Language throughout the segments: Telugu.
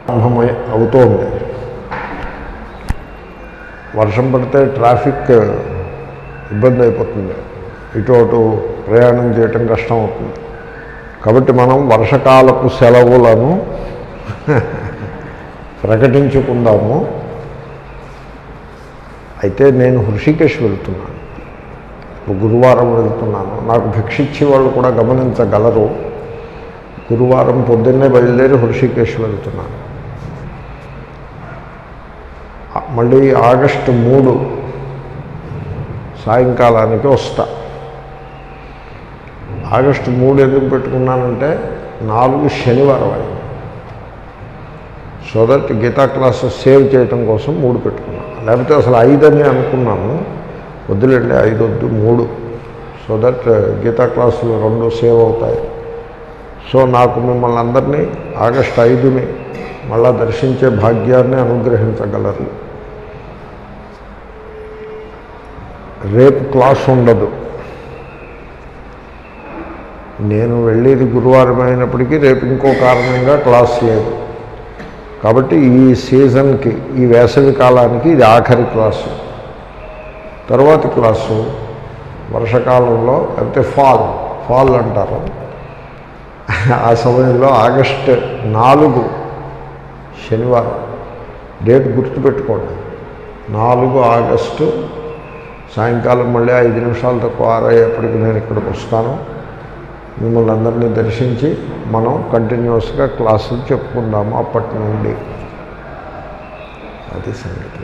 ప్రారంభమై అవుతోంది వర్షం పడితే ట్రాఫిక్ ఇబ్బంది అయిపోతుంది ఇటు అటు ప్రయాణం చేయటం కష్టం అవుతుంది కాబట్టి మనం వర్షకాలపు సెలవులను ప్రకటించుకుందాము అయితే నేను హృషికేశ్ వెళ్తున్నాను గురువారం వెళ్తున్నాను నాకు భిక్షిచ్చి వాళ్ళు కూడా గమనించగలరు గురువారం పొద్దున్నే బయలుదేరి హృషికేశ్ వెళ్తున్నాను మళ్ళీ ఆగస్టు మూడు సాయంకాలానికి వస్తా ఆగస్టు మూడు ఎందుకు పెట్టుకున్నానంటే నాలుగు శనివారం అయింది so that Gita classes save చేయటం కోసం మూడు పెట్టుకున్నాను లేకపోతే అసలు ఐదు అని అనుకున్నాను వద్దులేండి ఐదు వద్దు మూడు సో దట్ గీతా క్లాసులు రెండు సేవ్ అవుతాయి సో నాకు మిమ్మల్ని అందరినీ ఆగస్టు ఐదుని మళ్ళా దర్శించే భాగ్యాన్ని అనుగ్రహించగలరు రేపు క్లాస్ ఉండదు నేను వెళ్ళేది గురువారం అయినప్పటికీ రేపు ఇంకో కారణంగా క్లాస్ లేదు కాబట్టి ఈ సీజన్కి ఈ వేసవి కాలానికి ఇది ఆఖరి క్లాసు తర్వాతి క్లాసు వర్షకాలంలో లేకపోతే ఫాల్ ఫాల్ అంటారు ఆ సమయంలో ఆగస్ట్ నాలుగు శనివారం డేట్ గుర్తుపెట్టుకోండి నాలుగు ఆగస్టు సాయంకాలం మళ్ళీ ఐదు నిమిషాలు తక్కువ ఆరయ్యేప్పటికి నేను ఇక్కడికి వస్తాను మిమ్మల్ని అందరినీ దర్శించి మనం కంటిన్యూస్గా క్లాసులు చెప్పుకుందాము అప్పటి నుండి అది సంగతి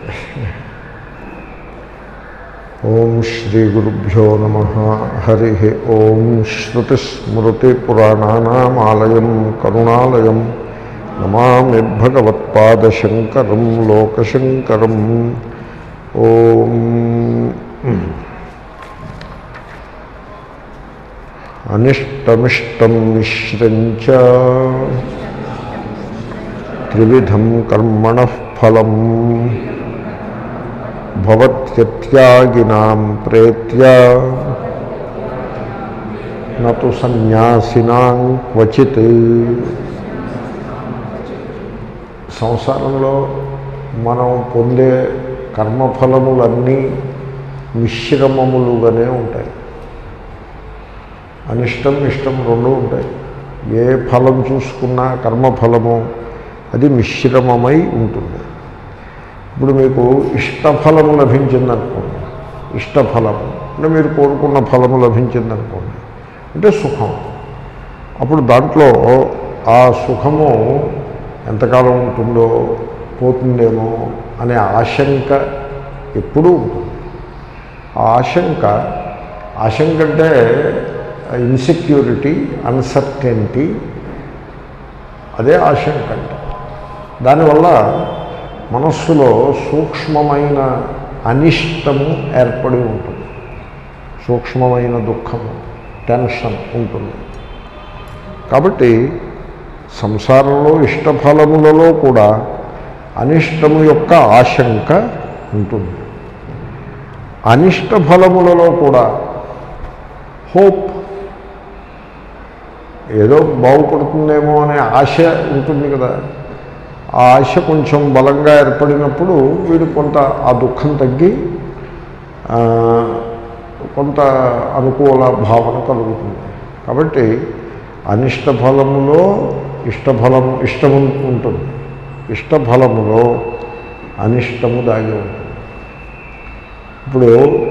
ఓం శ్రీ గురుభ్యో నమ హరి ఓం శ్రుతిస్మృతిపురాణానామాలయం కరుణాలయం నమామి భగవత్పాదశంకరం లోకశంకరం ఓం అనిష్టమిష్టం మిశ్రంచ త్రివిధం కర్మణ ఫలం భవత్యత్యాగినాం ప్రేత్య నతు సన్యాసినాం క్వచిత్ సంసారంలో మనం పొందే కర్మఫలములన్నీ మిశ్రమములుగానే ఉంటాయి అనిష్టం ఇష్టం రెండు ఉంటాయి ఏ ఫలం చూసుకున్నా కర్మఫలము అది మిశ్రమమై ఉంటుంది ఇప్పుడు మీకు ఇష్టఫలము లభించిందనుకోండి ఇష్టఫలము అంటే మీరు కోరుకున్న ఫలము లభించిందనుకోండి అంటే సుఖం అప్పుడు దాంట్లో ఆ సుఖము ఎంతకాలం ఉంటుందో పోతుందేమో అనే ఆశంక ఎప్పుడూ ఉంటుంది ఆ ఆశంక ఆశంక అంటే ఇన్సెక్యూరిటీ అన్సర్టెంటీ అదే ఆశంక అంటే దానివల్ల మనస్సులో సూక్ష్మమైన అనిష్టము ఏర్పడి ఉంటుంది సూక్ష్మమైన దుఃఖము టెన్షన్ ఉంటుంది కాబట్టి సంసారంలో ఇష్టఫలములలో కూడా అనిష్టము యొక్క ఆశంక ఉంటుంది అనిష్ట ఫలములలో కూడా హోప్ ఏదో బాగుపడుతుందేమో అనే ఆశ ఉంటుంది కదా ఆ ఆశ కొంచెం బలంగా ఏర్పడినప్పుడు వీడు కొంత ఆ దుఃఖం తగ్గి కొంత అనుకూల భావన కలుగుతుంది కాబట్టి అనిష్ట ఫలములో ఇష్టఫలం ఇష్టము ఉంటుంది ఇష్టఫలములో అనిష్టము దాగి ఉంటుంది ఇప్పుడు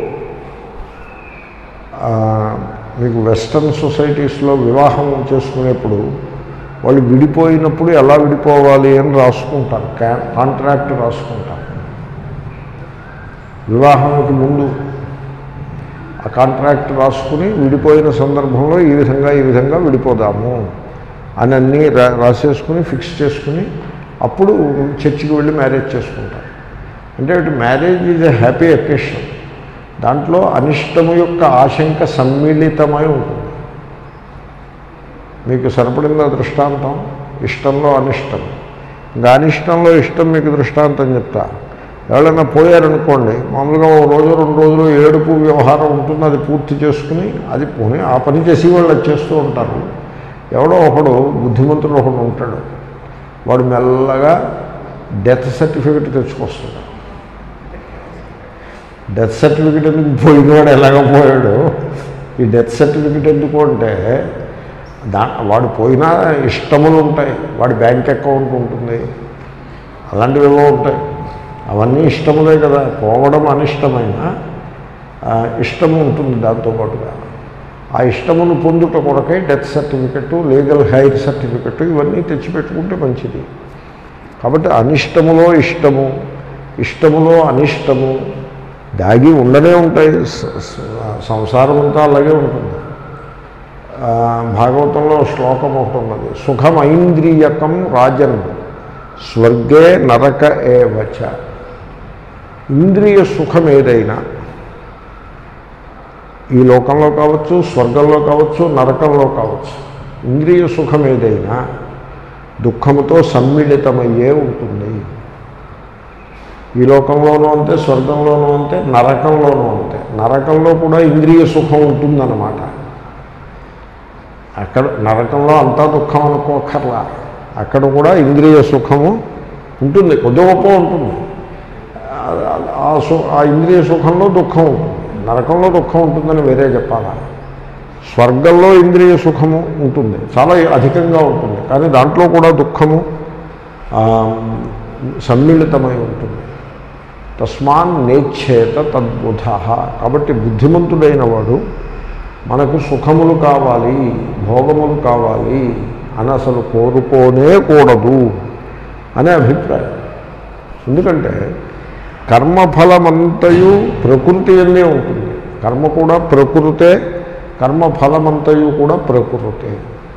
మీకు వెస్ట్రన్ సొసైటీస్లో వివాహం చేసుకునేప్పుడు వాళ్ళు విడిపోయినప్పుడు ఎలా విడిపోవాలి అని రాసుకుంటారు కాంట్రాక్ట్ రాసుకుంటారు వివాహానికి ముందు ఆ కాంట్రాక్ట్ రాసుకుని విడిపోయిన సందర్భంలో ఈ విధంగా ఈ విధంగా విడిపోదాము అని అన్నీ రా రాసేసుకుని ఫిక్స్ చేసుకుని అప్పుడు చర్చికి వెళ్ళి మ్యారేజ్ చేసుకుంటారు అంటే ఇటు marriage is a happy occasion దాంట్లో అనిష్టము యొక్క ఆశంక సమ్మిళితమై ఉంటుంది మీకు సరిపడిందో దృష్టాంతం ఇష్టంలో అనిష్టం ఇంకా అనిష్టంలో ఇష్టం మీకు దృష్టాంతం చెప్తా ఎవరైనా పోయారనుకోండి మామూలుగా ఓ రోజు రెండు రోజులు ఏడుపు వ్యవహారం ఉంటుంది అది పూర్తి చేసుకుని అది పోనీ ఆ పని చేసి వాళ్ళు అది చేస్తూ ఉంటారు ఎవడో ఒకడు బుద్ధిమంతుడు ఒకడు ఉంటాడు వాడు మెల్లగా డెత్ సర్టిఫికెట్ తెచ్చుకొస్తాడు డెత్ సర్టిఫికెట్ ఎందుకు పోయినవాడు ఎలాగ పోయాడు ఈ డెత్ సర్టిఫికెట్ ఎందుకు అంటే దా వాడు పోయినా ఇష్టములు ఉంటాయి వాడి బ్యాంక్ అకౌంట్ ఉంటుంది అలాంటివి ఏవో ఉంటాయి అవన్నీ ఇష్టములే కదా పోవడం అనిష్టమైన ఆ, ఇష్టము ఉంటుంది దాంతోపాటుగా ఆ ఇష్టమును పొందుట కొరకై death certificate legal heir certificate ఇవన్నీ తెచ్చిపెట్టుకుంటే మంచిది కాబట్టి అనిష్టములో ఇష్టము ఇష్టములో అనిష్టము దాగి ఉండనే ఉంటాయి స- స- సంసారం అంతా అలాగే ఉంటుంది ఆ, భాగవతంలో శ్లోకం ఒకటి ఉన్నది సుఖం ఐంద్రియకం రాజన్ స్వర్గే నరక ఏవచ ఇంద్రియ సుఖం ఏదైనా ఈ లోకంలో కావచ్చు స్వర్గంలో కావచ్చు నరకంలో కావచ్చు ఇంద్రియ సుఖం ఏదైనా దుఃఖముతో సమ్మిళితమయ్యే ఉంటుంది ఈ లోకంలోనూ అంతే స్వర్గంలోనూ అంతే నరకంలోనూ అంతే నరకంలో కూడా ఇంద్రియ సుఖం ఉంటుందన్నమాట అక్కడ నరకంలో అంతా దుఃఖం అనుకోకర్లా అక్కడ కూడా ఇంద్రియ సుఖము ఉంటుంది కొద్ది గొప్ప ఉంటుంది ఆ- ఆ సు ఆ ఇంద్రియ సుఖంలో దుఃఖం ఉంటుంది నరకంలో దుఃఖం ఉంటుందని వేరే చెప్పాలా స్వర్గంలో ఇంద్రియ సుఖము ఉంటుంది చాలా అధికంగా ఉంటుంది కానీ దాంట్లో కూడా దుఃఖము ఆ, సమ్మిళితమై ఉంటుంది తస్మాన్ నేచ్చేత తద్బుధ కాబట్టి బుద్ధిమంతుడైన వాడు మనకు సుఖములు కావాలి భోగములు కావాలి అని అసలు కోరుకోనే కూడదు అనే అభిప్రాయం ఎందుకంటే కర్మఫలమంతయు ప్రకృతి అనే ఉంటుంది కర్మ కూడా ప్రకృతే కర్మఫలమంతయు కూడా ప్రకృతే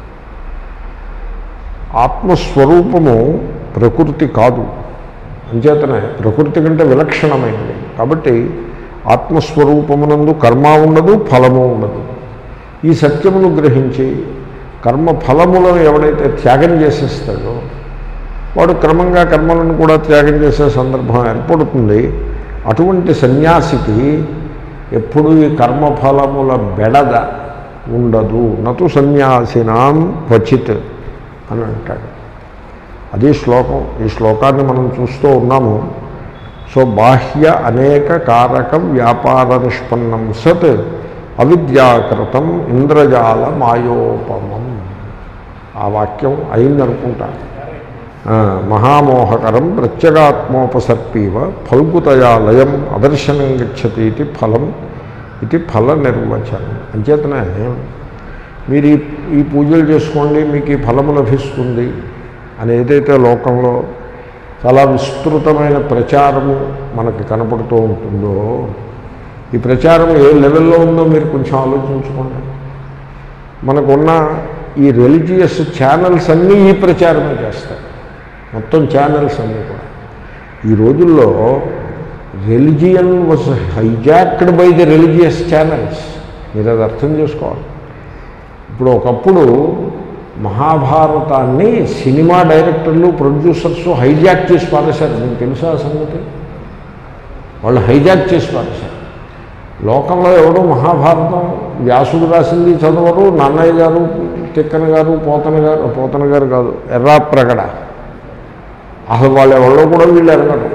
ఆత్మస్వరూపము ప్రకృతి కాదు అంచేతనే ప్రకృతి కంటే విలక్షణమైనది కాబట్టి ఆత్మస్వరూపమునందు కర్మ ఉండదు ఫలము ఉండదు ఈ సత్యమును గ్రహించి కర్మ ఫలములను ఎవడైతే త్యాగం చేసేస్తాడో వాడు క్రమంగా కర్మలను కూడా త్యాగం చేసే సందర్భం ఏర్పడుతుంది అటువంటి సన్యాసికి ఎప్పుడు ఈ కర్మఫలముల బెడద ఉండదు నటు సన్యాసినాం క్వచిత్ అని అంటాడు అది శ్లోకం ఈ శ్లోకాన్ని మనం చూస్తూ ఉన్నాము సో బాహ్య అనేక కారక వ్యాపార నిష్పన్నం సత్ అవిద్యాకృతం ఇంద్రజాల మాయోపమం ఆ వాక్యం అయిందనుకుంటా ఆ, మహామోహకరం ప్రత్యేగాత్మోపసర్పీవ ఫల్గుతయా లయం అదర్శనం గచ్చతి ఇది ఫలం ఇది ఫల నిర్వచనం అంచేతనే మీరు ఈ ఈ పూజలు చేసుకోండి మీకు ఈ ఫలము లభిస్తుంది అని ఏదైతే లోకంలో చాలా విస్తృతమైన ప్రచారము మనకి కనపడుతూ ఉంటుందో ఈ ప్రచారం ఏ లెవెల్లో ఉందో మీరు కొంచెం ఆలోచించుకోండి మనకున్న ఈ రిలీజియస్ ఛానల్స్ అన్నీ ఈ ప్రచారమే చేస్తాయి మొత్తం ఛానల్స్ అన్నీ కూడా ఈ రోజుల్లో religion was hijacked by the religious channels మీరు అది అర్థం చేసుకోవాలి ఇప్పుడు ఒకప్పుడు మహాభారతాన్ని సినిమా డైరెక్టర్లు ప్రొడ్యూసర్స్ హైజాక్ చేసి పారేశారు మీకు తెలుసా ఆ సంగతి వాళ్ళు హైజాక్ చేసి పారేశారు లోకంలో ఎవడో మహాభారతం వ్యాసుడు రాసింది చదవరు నన్నయ్య గారు తిక్కన గారు పోతన గారు పోతన గారు కాదు ఎర్రాప్రగడ అసలు వాళ్ళు ఎవరో కూడా వీళ్ళు ఎరగరు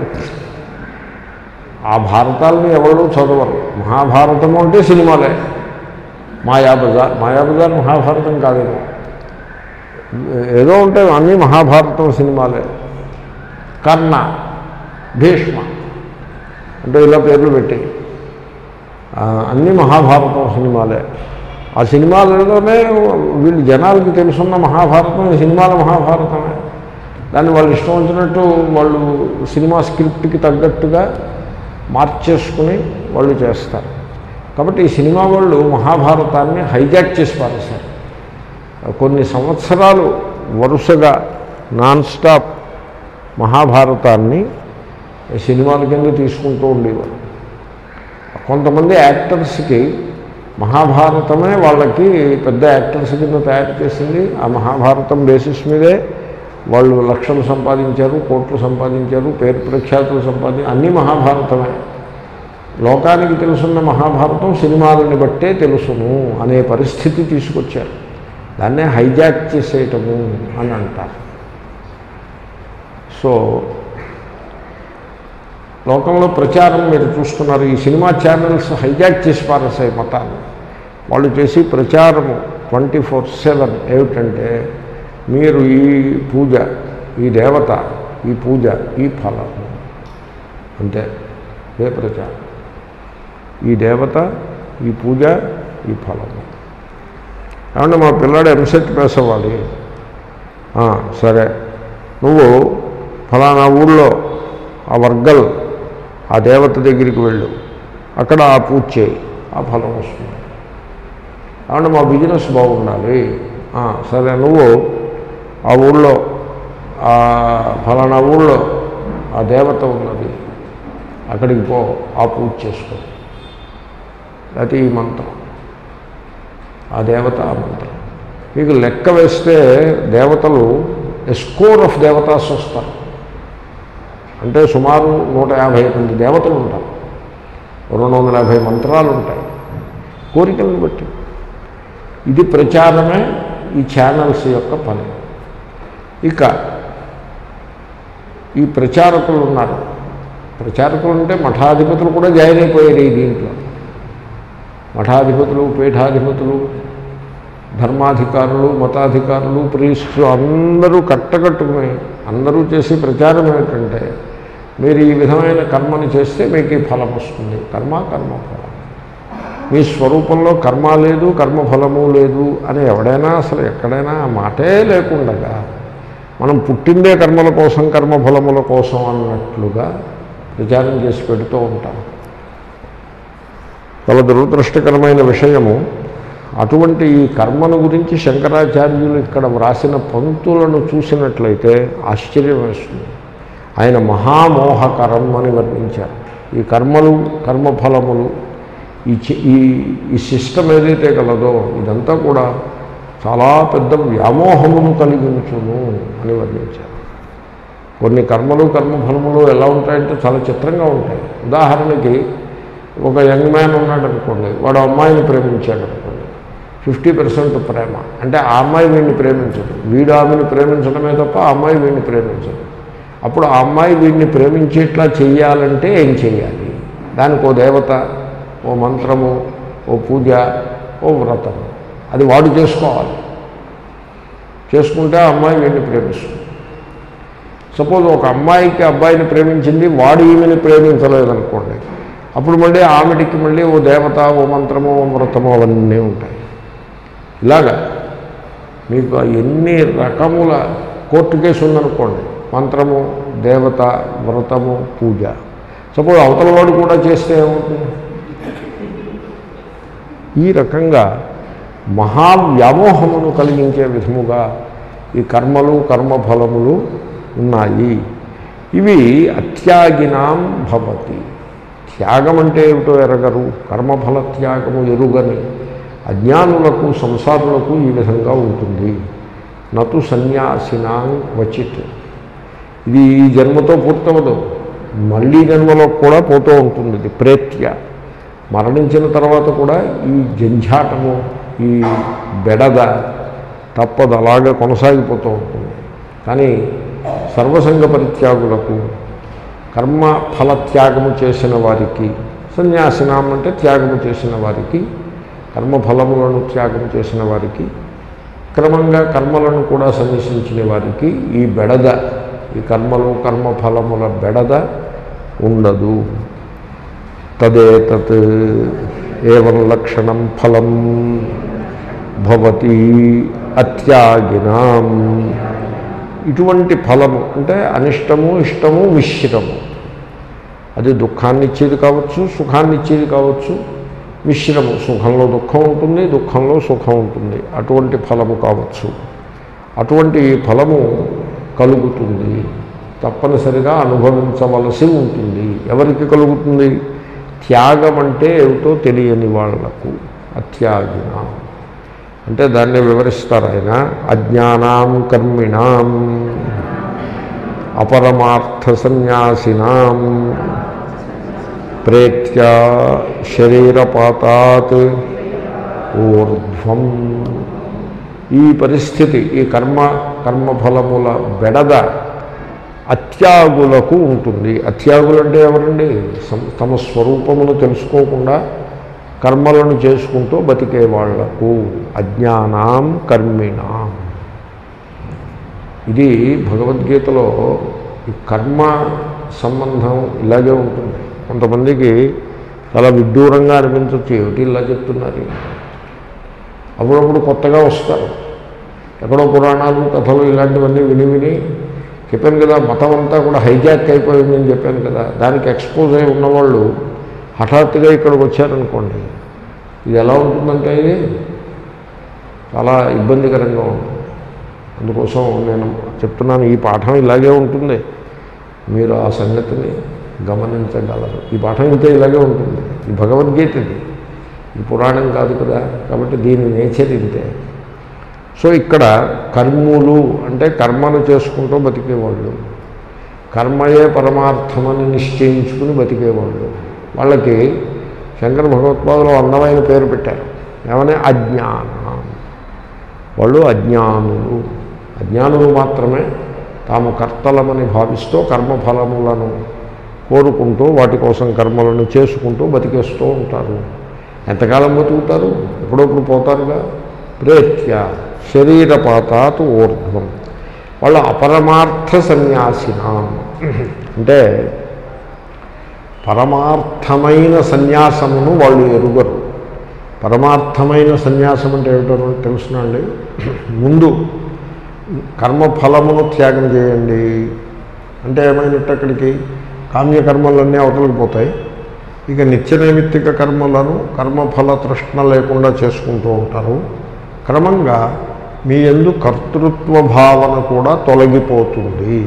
ఆ భారతాలని ఎవరు చదవరు మహాభారతము అంటే సినిమాలే మాయాబజార్ మాయాబజార్ మహాభారతం కాదేమో ఏదో ఉంటే అన్నీ మహాభారతం సినిమాలే కర్ణ భీష్మ అంటే ఇలా పేర్లు పెట్టి ఆ, అన్నీ మహాభారతం సినిమాలే ఆ సినిమాలలోనే వీళ్ళు జనాలకి తెలుసున్న మహాభారతం ఈ సినిమాల మహాభారతమే దాన్ని వాళ్ళు ఇష్టం వచ్చినట్టు వాళ్ళు సినిమా స్క్రిప్ట్కి తగ్గట్టుగా మార్చేసుకుని వాళ్ళు చేస్తారు కాబట్టి ఈ సినిమా వాళ్ళు మహాభారతాన్ని హైజాక్ చేసి పారేశారు కొన్ని సంవత్సరాలు వరుసగా నాన్ స్టాప్ మహాభారతాన్ని సినిమాల కింద తీసుకుంటూ ఉండేవారు కొంతమంది యాక్టర్స్కి మహాభారతమే వాళ్ళకి పెద్ద యాక్టర్స్ కింద తయారు చేసింది ఆ మహాభారతం బేసిస్ మీదే వాళ్ళు లక్షలు సంపాదించారు కోట్లు సంపాదించారు పేరు ప్రఖ్యాతులు సంపాది అన్నీ మహాభారతమే లోకానికి తెలుసున్న మహాభారతం సినిమాలని బట్టే తెలుసును అనే పరిస్థితి తీసుకొచ్చారు దాన్నే హైజాక్ చేసేయటము అని అంటారు సో లోకంలో ప్రచారం మీరు చూస్తున్నారు ఈ సినిమా ఛానల్స్ హైజాక్ చేసి పారేసాయి మతాన్ని వాళ్ళు చేసి ప్రచారము ట్వంటీ ఫోర్ సెవెన్ ఏమిటంటే మీరు ఈ పూజ ఈ దేవత ఈ పూజ ఈ ఫలము అంతే ఏ ప్రచారం ఈ దేవత ఈ పూజ ఈ ఫలము ఏమంటే మా పిల్లాడు ఎంసెట్ పాస్ అవ్వాలి ఆ, సరే నువ్వు ఫలానా ఊళ్ళో ఆ వర్గల్ ఆ దేవత దగ్గరికి వెళ్ళు అక్కడ ఆ పూజ చేయి ఆ ఫలం వస్తుంది ఏమంటే మా బిజినెస్ బాగుండాలి ఆ, సరే నువ్వు ఆ ఊళ్ళో ఆ ఫలానా ఊళ్ళో ఆ దేవత ఉన్నది అక్కడికి పో ఆ పూజ చేసుకో లేకపోతే ఈ మంత్రం ఆ దేవత ఆ మంత్రం మీకు లెక్క వేస్తే దేవతలు స్కోర్ ఆఫ్ దేవతాస్ వస్తారు అంటే సుమారు నూట యాభై మంది దేవతలు ఉంటారు రెండు వందల యాభై మంత్రాలు ఉంటాయి కోరికలను బట్టి ఇది ప్రచారమే ఈ ఛానల్స్ యొక్క పని ఇక ఈ ప్రచారకులు ఉన్నారు ప్రచారకులు అంటే మఠాధిపతులు కూడా జాయిన్ అయిపోయారు ఈ దీంట్లో మఠాధిపతులు పీఠాధిపతులు ధర్మాధికారులు మతాధికారులు ప్రీస్టులు అందరూ కట్టకట్టుకుని అందరూ చేసే ప్రచారం ఏమిటంటే మీరు ఈ విధమైన కర్మని చేస్తే మీకు ఈ ఫలం వస్తుంది కర్మ కర్మ ఫలం మీ స్వరూపంలో కర్మ లేదు కర్మఫలము లేదు అని ఎవడైనా అసలు ఎక్కడైనా ఆ మాటే లేకుండగా మనం పుట్టిందే కర్మల కోసం కర్మఫలముల కోసం అన్నట్లుగా ప్రచారం చేసి పెడుతూ ఉంటాం చాలా దురదృష్టకరమైన విషయము అటువంటి ఈ కర్మను గురించి శంకరాచార్యులు ఇక్కడ వ్రాసిన పంక్తులను చూసినట్లయితే ఆశ్చర్యం వేస్తుంది ఆయన మహామోహకరం అని వర్ణించారు ఈ కర్మలు కర్మఫలములు ఈ చి- ఈ ఈ సిస్టమ్ ఏదైతే కలదో ఇదంతా కూడా చాలా పెద్ద వ్యామోహమును కలిగించును అని వర్ణించారు కొన్ని కర్మలు కర్మఫలములు ఎలా ఉంటాయంటే చాలా చిత్రంగా ఉంటాయి ఉదాహరణకి ఒక యంగ్ మ్యాన్ ఉన్నాడు అనుకోండి వాడు అమ్మాయిని ప్రేమించాడు అనుకోండి ఫిఫ్టీ పర్సెంట్ ప్రేమ అంటే ఆ అమ్మాయి వీడిని ప్రేమించదు వీడు ఆమెను ప్రేమించడమే తప్ప ఆ అమ్మాయి వీడిని ప్రేమించదు అప్పుడు ఆ అమ్మాయి వీడిని ప్రేమించేట్లా చెయ్యాలంటే ఏం చెయ్యాలి దానికి ఓ దేవత ఓ మంత్రము ఓ పూజ ఓ వ్రతము అది వాడు చేసుకోవాలి చేసుకుంటే ఆ అమ్మాయి వీడిని ప్రేమిస్తుంది సపోజ్ ఒక అమ్మాయికి అబ్బాయిని ప్రేమించింది వాడు ఈమెని ప్రేమించలేదనుకోండి అప్పుడు మళ్ళీ ఆమెడికి మళ్ళీ ఓ దేవత ఓ మంత్రమో ఓ వ్రతమో అవన్నీ ఉంటాయి ఇలాగా మీకు ఎన్ని రకముల కోర్టు కేసు ఉందనుకోండి మంత్రము దేవత వ్రతము పూజ సపోజ్ అవతల వాడు కూడా చేస్తే ఏమవుతుంది ఈ రకంగా మహావ్యామోహమును కలిగించే విధముగా ఈ కర్మలు కర్మఫలములు ఉన్నాయి ఇవి అత్యాగినాం భవతి త్యాగం అంటే ఏమిటో ఎరగరు కర్మఫల త్యాగము ఎరుగని అజ్ఞానులకు సంసారులకు ఈ విధంగా ఉంటుంది నటు సన్యాసినాం క్వచిత్ ఇది ఈ జన్మతో పూర్తవదు మళ్ళీ జన్మలో కూడా పోతూ ఉంటుంది ఇది ప్రేత్య మరణించిన తర్వాత కూడా ఈ జంఝాటము ఈ బెడద తప్పదు అలాగే కొనసాగిపోతూ ఉంటుంది కానీ సర్వసంగ పరిత్యాగులకు కర్మ ఫల త్యాగము చేసిన వారికి సన్యాసినాం అంటే త్యాగము చేసిన వారికి కర్మఫలములను త్యాగం చేసిన వారికి క్రమంగా కర్మలను కూడా సన్యసించిన వారికి ఈ బెడద ఈ కర్మలు కర్మఫలముల బెడద ఉండదు తదేతత్ ఏవం లక్షణం ఫలం భవతి అత్యాగినాం ఇటువంటి ఫలము అంటే అనిష్టము ఇష్టము మిశ్రము అది దుఃఖాన్ని ఇచ్చేది కావచ్చు సుఖాన్ని ఇచ్చేది కావచ్చు మిశ్రము సుఖంలో దుఃఖం ఉంటుంది దుఃఖంలో సుఖం ఉంటుంది అటువంటి ఫలము కావచ్చు అటువంటి ఫలము కలుగుతుంది తప్పనిసరిగా అనుభవించవలసి ఉంటుంది ఎవరికి కలుగుతుంది త్యాగం అంటే ఏమిటో తెలియని వాళ్లకు అత్యాగిన అంటే దాన్ని వివరిస్తారు ఆయన అజ్ఞానాం కర్మిణాం అపరమార్థ సన్యాసినాం ప్రేత్య శరీరపాతాత్ ఊర్ధ్వం ఈ పరిస్థితి ఈ కర్మ కర్మఫలముల బెడద అత్యాగులకు ఉంటుంది అత్యాగులు అంటే ఎవరండి సం- తమ స్వరూపమును తెలుసుకోకుండా కర్మలను చేసుకుంటూ బతికే వాళ్లకు అజ్ఞానాం కర్మిణాం ఇది భగవద్గీతలో ఈ కర్మ సంబంధం ఇలాగే ఉంటుంది కొంతమందికి చాలా విడ్డూరంగా అనిపించవచ్చు ఏమిటి ఇలా చెప్తున్నారు అప్పుడప్పుడు కొత్తగా వస్తారు ఎక్కడో పురాణాలు కథలు ఇలాంటివన్నీ విని విని చెప్పాను కదా మతం అంతా కూడా హైజాక్ అయిపోయిందని చెప్పాను కదా దానికి ఎక్స్పోజ్ అయి ఉన్నవాళ్ళు హఠాత్తుగా ఇక్కడికి వచ్చారనుకోండి ఇది ఎలా ఉంటుందంటే ఇది చాలా ఇబ్బందికరంగా ఉంటుంది అందుకోసం నేను చెప్తున్నాను ఈ పాఠం ఇలాగే ఉంటుంది మీరు ఆ సంగతిని గమనించగలరు ఈ పాఠం ఇంతే ఇలాగే ఉంటుంది ఈ భగవద్గీత ఇది ఈ పురాణం కాదు కదా కాబట్టి దీని నేచర్ ఇంతే సో ఇక్కడ కర్ములు అంటే కర్మను చేసుకుంటూ బతికేవాళ్ళు కర్మయే పరమార్థమని నిశ్చయించుకుని బతికేవాళ్ళు వాళ్ళకి శంకర భగవత్పాదులు అందమైన పేరు పెట్టారు ఏమని అజ్ఞానం వాళ్ళు అజ్ఞానులు అజ్ఞానులు మాత్రమే తాము కర్తలమని భావిస్తూ కర్మఫలములను కోరుకుంటూ వాటి కోసం కర్మలను చేసుకుంటూ బతికేస్తూ ఉంటారు ఎంతకాలం బతుకుతారు ఎప్పుడప్పుడు పోతారుగా ప్రేత్య శరీరపాతాత్ ఊర్ధ్వం వాళ్ళు అపరమార్థ సన్యాసినాం అంటే పరమార్థమైన సన్యాసమును వాళ్ళు ఎరుగరు పరమార్థమైన సన్యాసం అంటే ఏమిటో తెలుసునండి ముందు కర్మఫలమును త్యాగం చేయండి అంటే ఏమైనట్టు అక్కడికి కామ్యకర్మలన్నీ అవతలికి పోతాయి ఇక నిత్య నైమిత్తిక కర్మలను కర్మఫల తృష్ణ లేకుండా చేసుకుంటూ ఉంటారు క్రమంగా మీ ఎందు కర్తృత్వ భావన కూడా తొలగిపోతుంది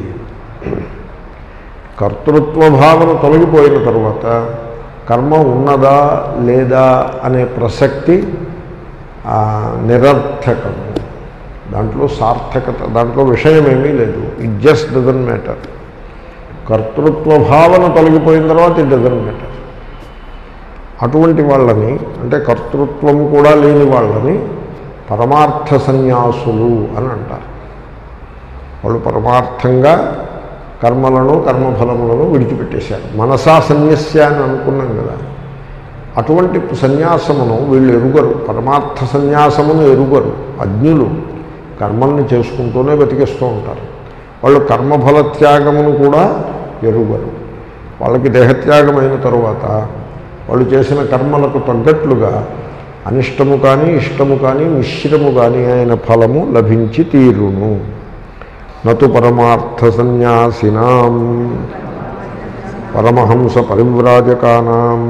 కర్తృత్వ భావన తొలగిపోయిన తర్వాత కర్మ ఉన్నదా లేదా అనే ప్రసక్తి ఆ, నిరర్థకము దాంట్లో సార్థకత దాంట్లో విషయమేమీ లేదు ఇట్ జస్ట్ డజన్ మ్యాటర్ కర్తృత్వ భావన తొలగిపోయిన తర్వాత ఇట్ డజన్ మ్యాటర్ అటువంటి వాళ్ళని అంటే కర్తృత్వం కూడా లేని వాళ్ళని పరమార్థ సన్యాసులు అని అంటారు వాళ్ళు పరమార్థంగా కర్మలను కర్మఫలములను విడిచిపెట్టేశారు మనసా సన్యస్య అని అనుకున్నాం కదా అటువంటి సన్యాసమును వీళ్ళు ఎరుగరు పరమార్థ సన్యాసమును ఎరుగరు అజ్ఞులు కర్మల్ని చేసుకుంటూనే బతికేస్తూ ఉంటారు వాళ్ళు కర్మఫల త్యాగమును కూడా ఎరుగరు వాళ్ళకి దేహత్యాగం అయిన తరువాత వాళ్ళు చేసిన కర్మలకు తగ్గట్లుగా అనిష్టము కానీ ఇష్టము కానీ మిశ్రము కానీ అయిన ఫలము లభించి తీరును నతు పరమార్థ సన్యాసినాం పరమహంస పరివ్రాజకానాం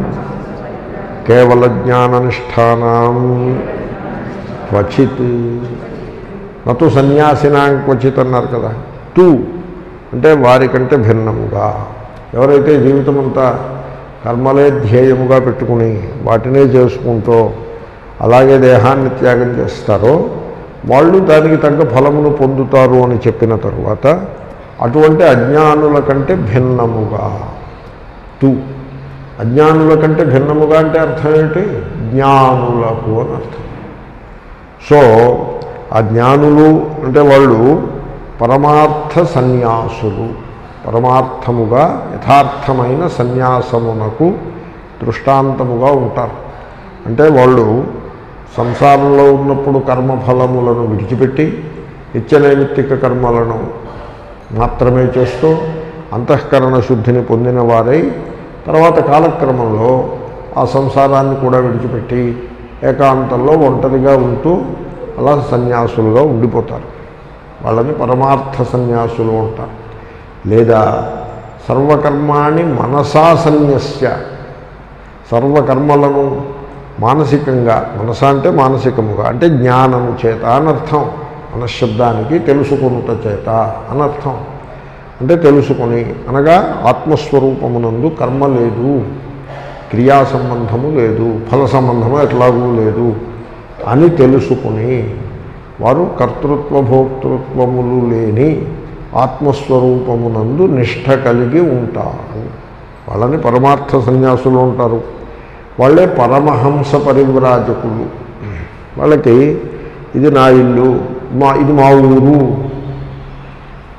కేవల జ్ఞాననిష్టానాం క్వచిత్ నతు సన్యాసినాం క్వచిత్ అన్నారు కదా తూ అంటే వారికంటే భిన్నముగా ఎవరైతే జీవితం అంతా కర్మలే ధ్యేయముగా పెట్టుకుని వాటినే చేసుకుంటూ అలాగే దేహాన్ని త్యాగం చేస్తారో వాళ్ళు దానికి తగ్గ ఫలమును పొందుతారు అని చెప్పిన తరువాత అటువంటి అజ్ఞానుల కంటే భిన్నముగా తు అజ్ఞానుల కంటే భిన్నముగా అంటే అర్థం ఏంటి జ్ఞానులకు అని అర్థం సో ఆ జ్ఞానులు అంటే వాళ్ళు పరమార్థ సన్యాసులు పరమార్థముగా యథార్థమైన సన్యాసమునకు దృష్టాంతముగా ఉంటారు అంటే వాళ్ళు సంసారంలో ఉన్నప్పుడు కర్మఫలములను విడిచిపెట్టి నిత్యనైమిత్తిక కర్మలను మాత్రమే చేస్తూ అంతఃకరణ శుద్ధిని పొందిన వారై తర్వాత కాలక్రమంలో ఆ సంసారాన్ని కూడా విడిచిపెట్టి ఏకాంతంలో ఒంటరిగా ఉంటూ అలా సన్యాసులుగా ఉండిపోతారు వాళ్ళని పరమార్థ సన్యాసులు అంటారు లేదా సర్వకర్మాణి మనసా సన్యస్య సర్వకర్మలను మానసికంగా మనస అంటే మానసికముగా అంటే జ్ఞానము చేత అనర్థం మనశ్శబ్దానికి తెలుసుకునుట చేత అనర్థం అంటే తెలుసుకొని అనగా ఆత్మస్వరూపమునందు కర్మ లేదు క్రియా సంబంధము లేదు ఫల సంబంధము ఎట్లాగూ లేదు అని తెలుసుకుని వారు కర్తృత్వ భోక్తృత్వములు లేని ఆత్మస్వరూపమునందు నిష్ఠ కలిగి ఉంటారు వాళ్ళని పరమార్థ సన్యాసులు ఉంటారు వాళ్ళే పరమహంస పరివ్రాజకులు వాళ్ళకి ఇది నా ఇల్లు మా ఇది మా ఊరు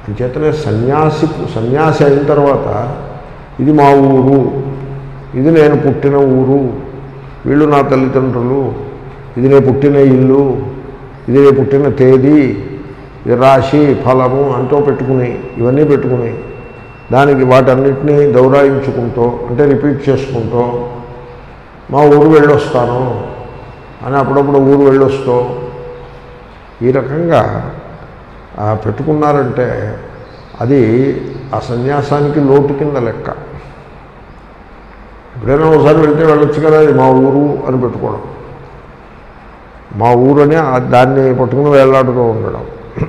అంచేతనే సన్యాసి సన్యాసి అయిన తర్వాత ఇది మా ఊరు ఇది నేను పుట్టిన ఊరు వీళ్ళు నా తల్లిదండ్రులు ఇది నేను పుట్టిన ఇల్లు ఇది నేను పుట్టిన తేదీ ఇది రాశి ఫలము అంటూ పెట్టుకుని ఇవన్నీ పెట్టుకుని దానికి వాటన్నిటినీ దౌరాయించుకుంటూ అంటే రిపీట్ చేసుకుంటూ మా ఊరు వెళ్ళొస్తాను అని అప్పుడప్పుడు ఊరు వెళ్ళొస్తూ ఈ రకంగా ఆ, పెట్టుకున్నారంటే అది ఆ సన్యాసానికి లోటు కింద లెక్క ఎప్పుడైనా ఒకసారి వెళ్తే వెళ్ళొచ్చు కదా ఇది మా ఊరు అని పెట్టుకోవడం మా ఊరని ఆ- దాన్ని పట్టుకుని వేలాడుతూ ఉండడం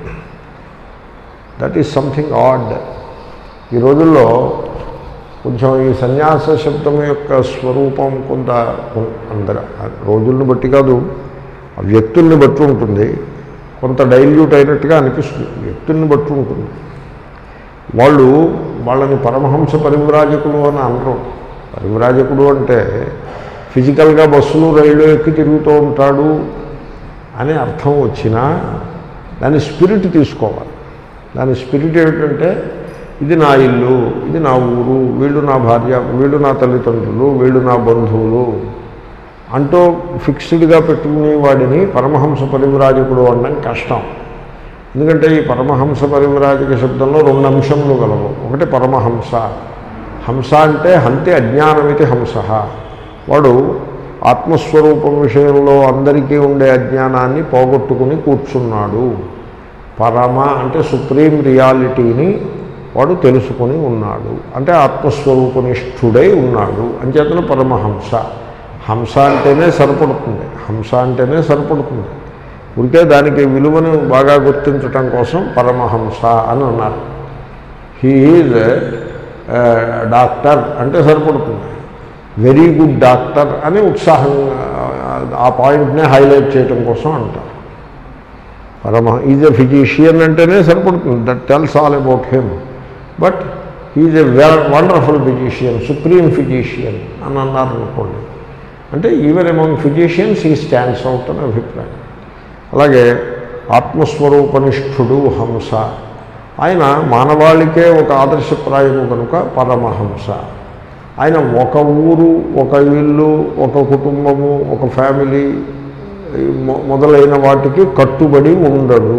దట్ ఈస్ సంథింగ్ ఆడ్ ఈ రోజుల్లో కొంచెం ఈ సన్యాస శబ్దం యొక్క స్వరూపం కొంత అందర రోజుల్ని బట్టి కాదు ఆ వ్యక్తుల్ని బట్టి ఉంటుంది కొంత డైల్యూట్ అయినట్టుగా అనిపిస్తుంది వ్యక్తుల్ని బట్టి ఉంటుంది వాళ్ళు వాళ్ళని పరమహంస పరివ్రాజకులు అని అనరు పరివ్రాజకుడు అంటే ఫిజికల్గా బస్సులు రైళ్ళు ఎక్కి తిరుగుతూ ఉంటాడు అనే అర్థం వచ్చినా దాని స్పిరిట్ తీసుకోవాలి దాని స్పిరిట్ ఏమిటంటే ఇది నా ఇల్లు ఇది నా ఊరు వీళ్ళు నా భార్య వీళ్ళు నా తల్లిదండ్రులు వీళ్ళు నా బంధువులు అంటూ ఫిక్స్డ్గా పెట్టుకునే వాడిని పరమహంస పరివ్రాజకుడు అనడం కష్టం ఎందుకంటే ఈ పరమహంస పరివ్రాజక శబ్దంలో రెండు అంశములు గలవు ఒకటి పరమహంస హంస అంటే హంతి అజ్ఞానమితి హంస వాడు ఆత్మస్వరూపం విషయంలో అందరికీ ఉండే అజ్ఞానాన్ని పోగొట్టుకుని కూర్చున్నాడు పరమ అంటే సుప్రీం రియాలిటీని వాడు తెలుసుకొని ఉన్నాడు అంటే ఆత్మస్వరూపనిష్ఠుడై ఉన్నాడు అంచేతన పరమహంస హంస అంటేనే సరిపడుతుంది హంస అంటేనే సరిపడుతుంది ఊరికే దానికి విలువను బాగా గుర్తించటం కోసం పరమహంస అని అన్నారు హీఈజ్ డాక్టర్ అంటే సరిపడుతుంది వెరీ గుడ్ డాక్టర్ అని ఉత్సాహంగా ఆ పాయింట్నే హైలైట్ చేయటం కోసం అంటారు పరమ ఈజ్ ఎ ఫిజీషియన్ అంటేనే సరిపడుతుంది that tells all about him but is a wonderful physician supreme physician అని అన్నారు అనుకోండి అంటే ఈవెన్ అమాంగ్ ఫిజీషియన్స్ ఈ స్టాండ్స్ అవుట్ అని అభిప్రాయం అలాగే ఆత్మస్వరూపనిష్ఠుడు హంస ఆయన మానవాళికే ఒక ఆదర్శప్రాయము కనుక పరమహంస ఆయన ఒక ఊరు ఒక ఇల్లు ఒక కుటుంబము ఒక ఫ్యామిలీ ఈ మొ- మొదలైన వాటికి కట్టుబడి ఉండడు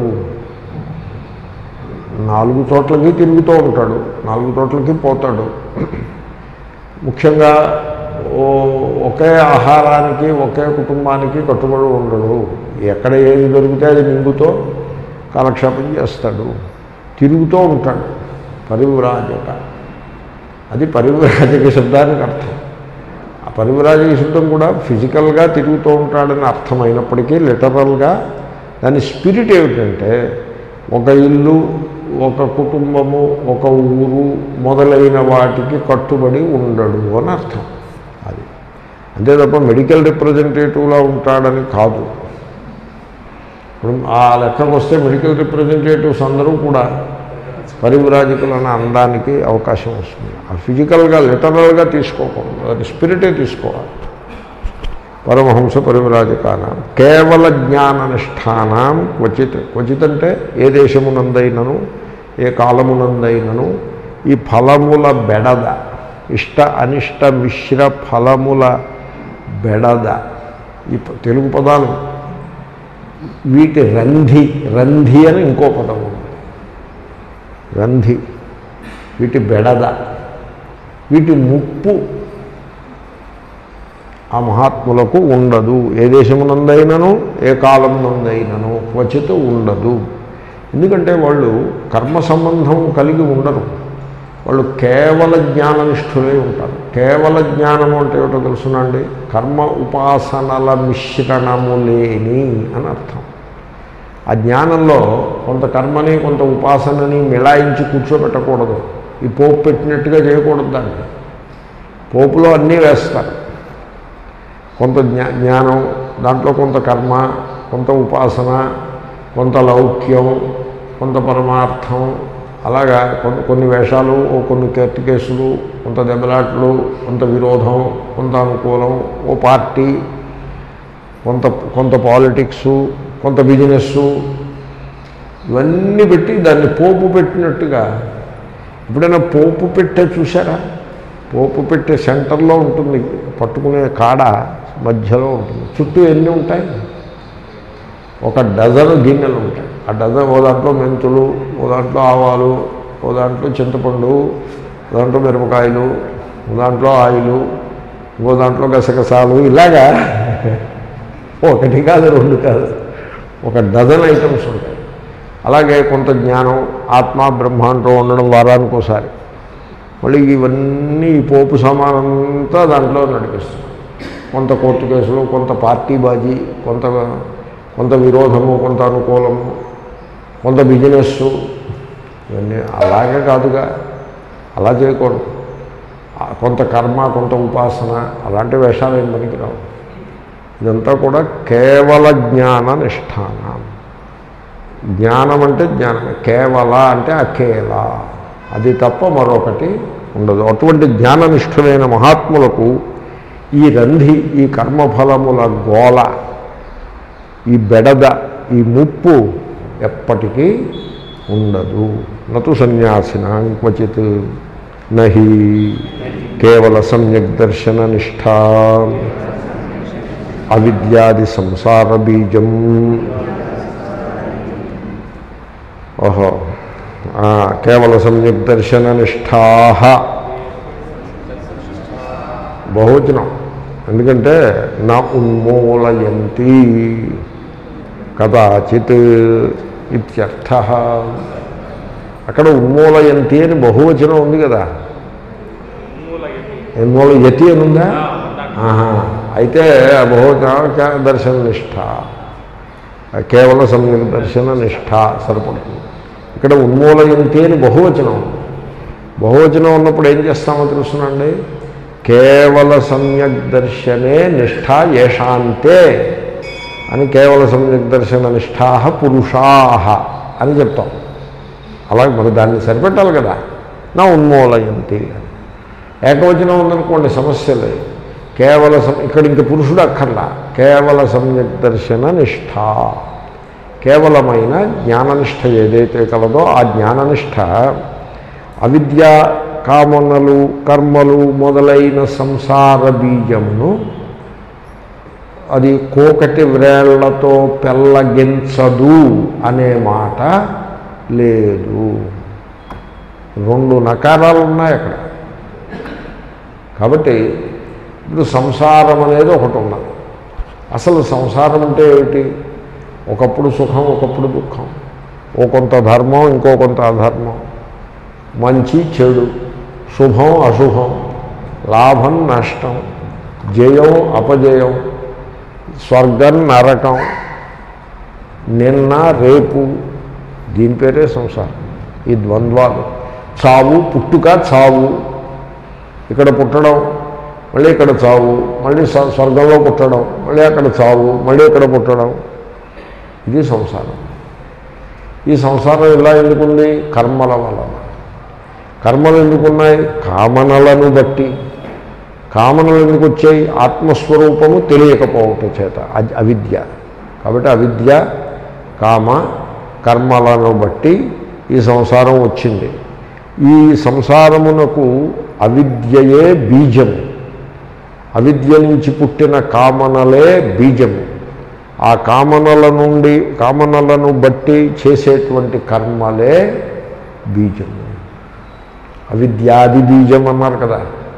నాలుగు చోట్లకి తిరుగుతూ ఉంటాడు నాలుగు చోట్లకి పోతాడు ముఖ్యంగా ఓ ఒకే ఆహారానికి ఒకే కుటుంబానికి కట్టుబడి ఉండడు ఎక్కడ ఏది దొరికితే అది మింగుతో కాలక్షేపం చేస్తాడు తిరుగుతూ ఉంటాడు పరివ్రాజక అది పరివ్రాజక శబ్దానికి అర్థం ఆ పరివ్రాజక శబ్దం కూడా ఫిజికల్గా తిరుగుతూ ఉంటాడని అర్థమైనప్పటికీ లిటరల్గా దాని స్పిరిట్ ఏమిటంటే ఒక ఇల్లు ఒక కుటుంబము ఒక ఊరు మొదలైన వాటికి కట్టుబడి ఉండడు అని అర్థం అది అంతే తప్ప మెడికల్ రిప్రజెంటేటివ్లా ఉంటాడని కాదు ఇప్పుడు ఆ లెక్కకు వస్తే మెడికల్ రిప్రజెంటేటివ్స్ అందరూ కూడా పరివ్రాజకులను అనడానికి అవకాశం వస్తుంది ఆ ఫిజికల్గా లిటరల్గా తీసుకోకూడదు అది స్పిరిటే తీసుకోవాలి పరమహంస పరివ్రాజకానం కేవల జ్ఞాననిష్టానం క్వచిత్ క్వచిత్ అంటే ఏ దేశమునందైనను ఏ కాలమునందైనను ఈ ఫలముల బెడద ఇష్ట అనిష్ట మిశ్ర ఫలముల బెడద ఈ ప- తెలుగు పదాలు వీటి రంధి రంధి అని ఇంకో పదం ఉంది రంధి వీటి బెడద వీటి ముప్పు ఆ మహాత్ములకు ఉండదు ఏ దేశమునందైనను ఏ కాలమునందైనను క్వచిత్ ఉండదు ఎందుకంటే వాళ్ళు కర్మ సంబంధం కలిగి ఉండరు వాళ్ళు కేవల జ్ఞాననిష్ఠులై ఉంటారు కేవల జ్ఞానము అంటే ఏమిటో తెలుసునండి కర్మ ఉపాసనల మిశ్రణము లేని అని అర్థం ఆ జ్ఞానంలో కొంత కర్మని కొంత ఉపాసనని మిళాయించి కూర్చోబెట్టకూడదు ఈ పోపు పెట్టినట్టుగా చేయకూడదు దాన్ని పోపులో అన్నీ వేస్తారు కొంత జ్ఞా జ్ఞానం దాంట్లో కొంత కర్మ కొంత ఉపాసన కొంత లౌక్యం కొంత పరమార్థం అలాగా కొన్ని కొన్ని వేషాలు ఓ కొన్ని కత్తి కేసులు కొంత దెబ్బలాట్లు కొంత విరోధం కొంత అనుకూలం ఓ పార్టీ కొంత కొంత పాలిటిక్సు కొంత బిజినెస్సు ఇవన్నీ పెట్టి దాన్ని పోపు పెట్టినట్టుగా ఎప్పుడైనా పోపు పెట్టే చూసారా పోపు పెట్టే సెంటర్లో ఉంటుంది పట్టుకునే కాడ మధ్యలో ఉంటుంది చుట్టూ ఎన్ని ఉంటాయి ఒక డజన్ గిన్నెలు ఉంటాయి ఆ డజన్ ఓ దాంట్లో మెంతులు ఓ దాంట్లో ఆవాలు ఓ దాంట్లో చింతపండు ఓ దాంట్లో మిరపకాయలు ఓ దాంట్లో ఆయిలు ఇంకో దాంట్లో గసగసాలు ఇలాగా ఒకటి కాదు రెండు కాదు ఒక డజన్ ఐటమ్స్ ఉంటాయి అలాగే కొంత జ్ఞానం ఆత్మ బ్రహ్మాండంలో ఉండడం వారానికి ఒకసారి మళ్ళీ ఇవన్నీ ఈ పోపు సమానంతా దాంట్లో నడిపిస్తాం కొంత కోర్టు కేసులు కొంత పార్టీ బాజీ కొంత కొంత విరోధము కొంత అనుకూలము కొంత బిజినెస్సు ఇవన్నీ అలాగే కాదుగా అలా చేయకూడదు ఆ కొంత కర్మ కొంత ఉపాసన అలాంటి వేషాలు ఏం పనికిరావు ఇదంతా కూడా కేవల జ్ఞాన నిష్ఠానం జ్ఞానం అంటే జ్ఞానమే కేవల అంటే అకేల అది తప్ప మరొకటి ఉండదు అటువంటి జ్ఞాననిష్ఠులైన మహాత్ములకు ఈ రంధి ఈ కర్మఫలముల గోల ఈ బెడద ఈ ముప్పు ఎప్పటికీ ఉండదు నతు సన్యాసిన క్వచిత్ నహి కేవల సమ్యక్ దర్శన నిష్ఠా అవిద్యాది సంసార బీజం ఓహో ఆ, కేవల సమ్యక్ దర్శన నిష్ఠా బహువచనం ఎందుకంటే నా ఉన్మూలయంతి కదాచిత్ ఇత్యర్థ అక్కడ ఉన్మూలయంతి అని బహువచనం ఉంది కదా ఉన్మూల యతి అని ఉందా ఆహా. అయితే ఆ బహువచనం కే- దర్శన నిష్ఠ కేవల సమ్యక్ దర్శన నిష్ఠ సరిపడుతుంది ఇక్కడ ఉన్మూలయంతి అని బహువచనం ఉంది. బహువచనం ఉన్నప్పుడు ఏం చేస్తామో తెలుసునండి కేవల సమ్యక్ దర్శనే నిష్ఠ ఏషాంతే అని కేవల సమ్యక్ దర్శన నిష్ఠా పురుషా అని చెప్తాం అలాగే మరి దాన్ని సరిపెట్టాలి కదా నా ఉన్మూలయంతి ఏకవచనం ఉందనుకోండి సమస్య లేదు కేవల సం ఇక్కడ ఇంక పురుషుడు అక్కర్లా కేవల సమ్యక్ దర్శన నిష్ఠ కేవలమైన జ్ఞాననిష్ట ఏదైతే కలదో ఆ జ్ఞాననిష్ట అవిద్య కామనలు కర్మలు మొదలైన సంసార బీజమును అది కోకటి వ్రేళ్లతో పెళ్ళగించదు అనే మాట లేదు రెండు నకారాలు ఉన్నాయి అక్కడ కాబట్టి ఇప్పుడు సంసారం అనేది ఒకటి ఉన్నది అసలు సంసారం అంటే ఏమిటి ఒకప్పుడు సుఖం ఒకప్పుడు దుఃఖం ఓ కొంత ధర్మం ఇంకో కొంత అధర్మం మంచి చెడు శుభం అశుభం లాభం నష్టం జయం అపజయం స్వర్గం నరకం నిన్న రేపు దీని పేరే సంసారం ఈ ద్వంద్వాలు చావు పుట్టుక చావు ఇక్కడ పుట్టడం మళ్ళీ ఇక్కడ చావు మళ్ళీ స్వ- స్వర్గంలో పుట్టడం మళ్ళీ అక్కడ చావు మళ్ళీ ఇక్కడ పుట్టడం ఇది సంసారం ఈ సంసారం ఇలా ఎందుకుంది కర్మల వలన కర్మలు ఎందుకున్నాయి కామనలను బట్టి కామనలు ఎందుకు వచ్చాయి ఆత్మస్వరూపము తెలియకపోవటం చేత అది అవిద్య కాబట్టి అవిద్య కామ కర్మలను బట్టి ఈ సంసారం వచ్చింది ఈ సంసారమునకు అవిద్యయే బీజము అవిద్య నుంచి పుట్టిన కామనలే బీజము ఆ కామనల నుండి కామనలను బట్టి చేసేటువంటి కర్మలే బీజము అవిద్యాది బీజం అన్నారు కదా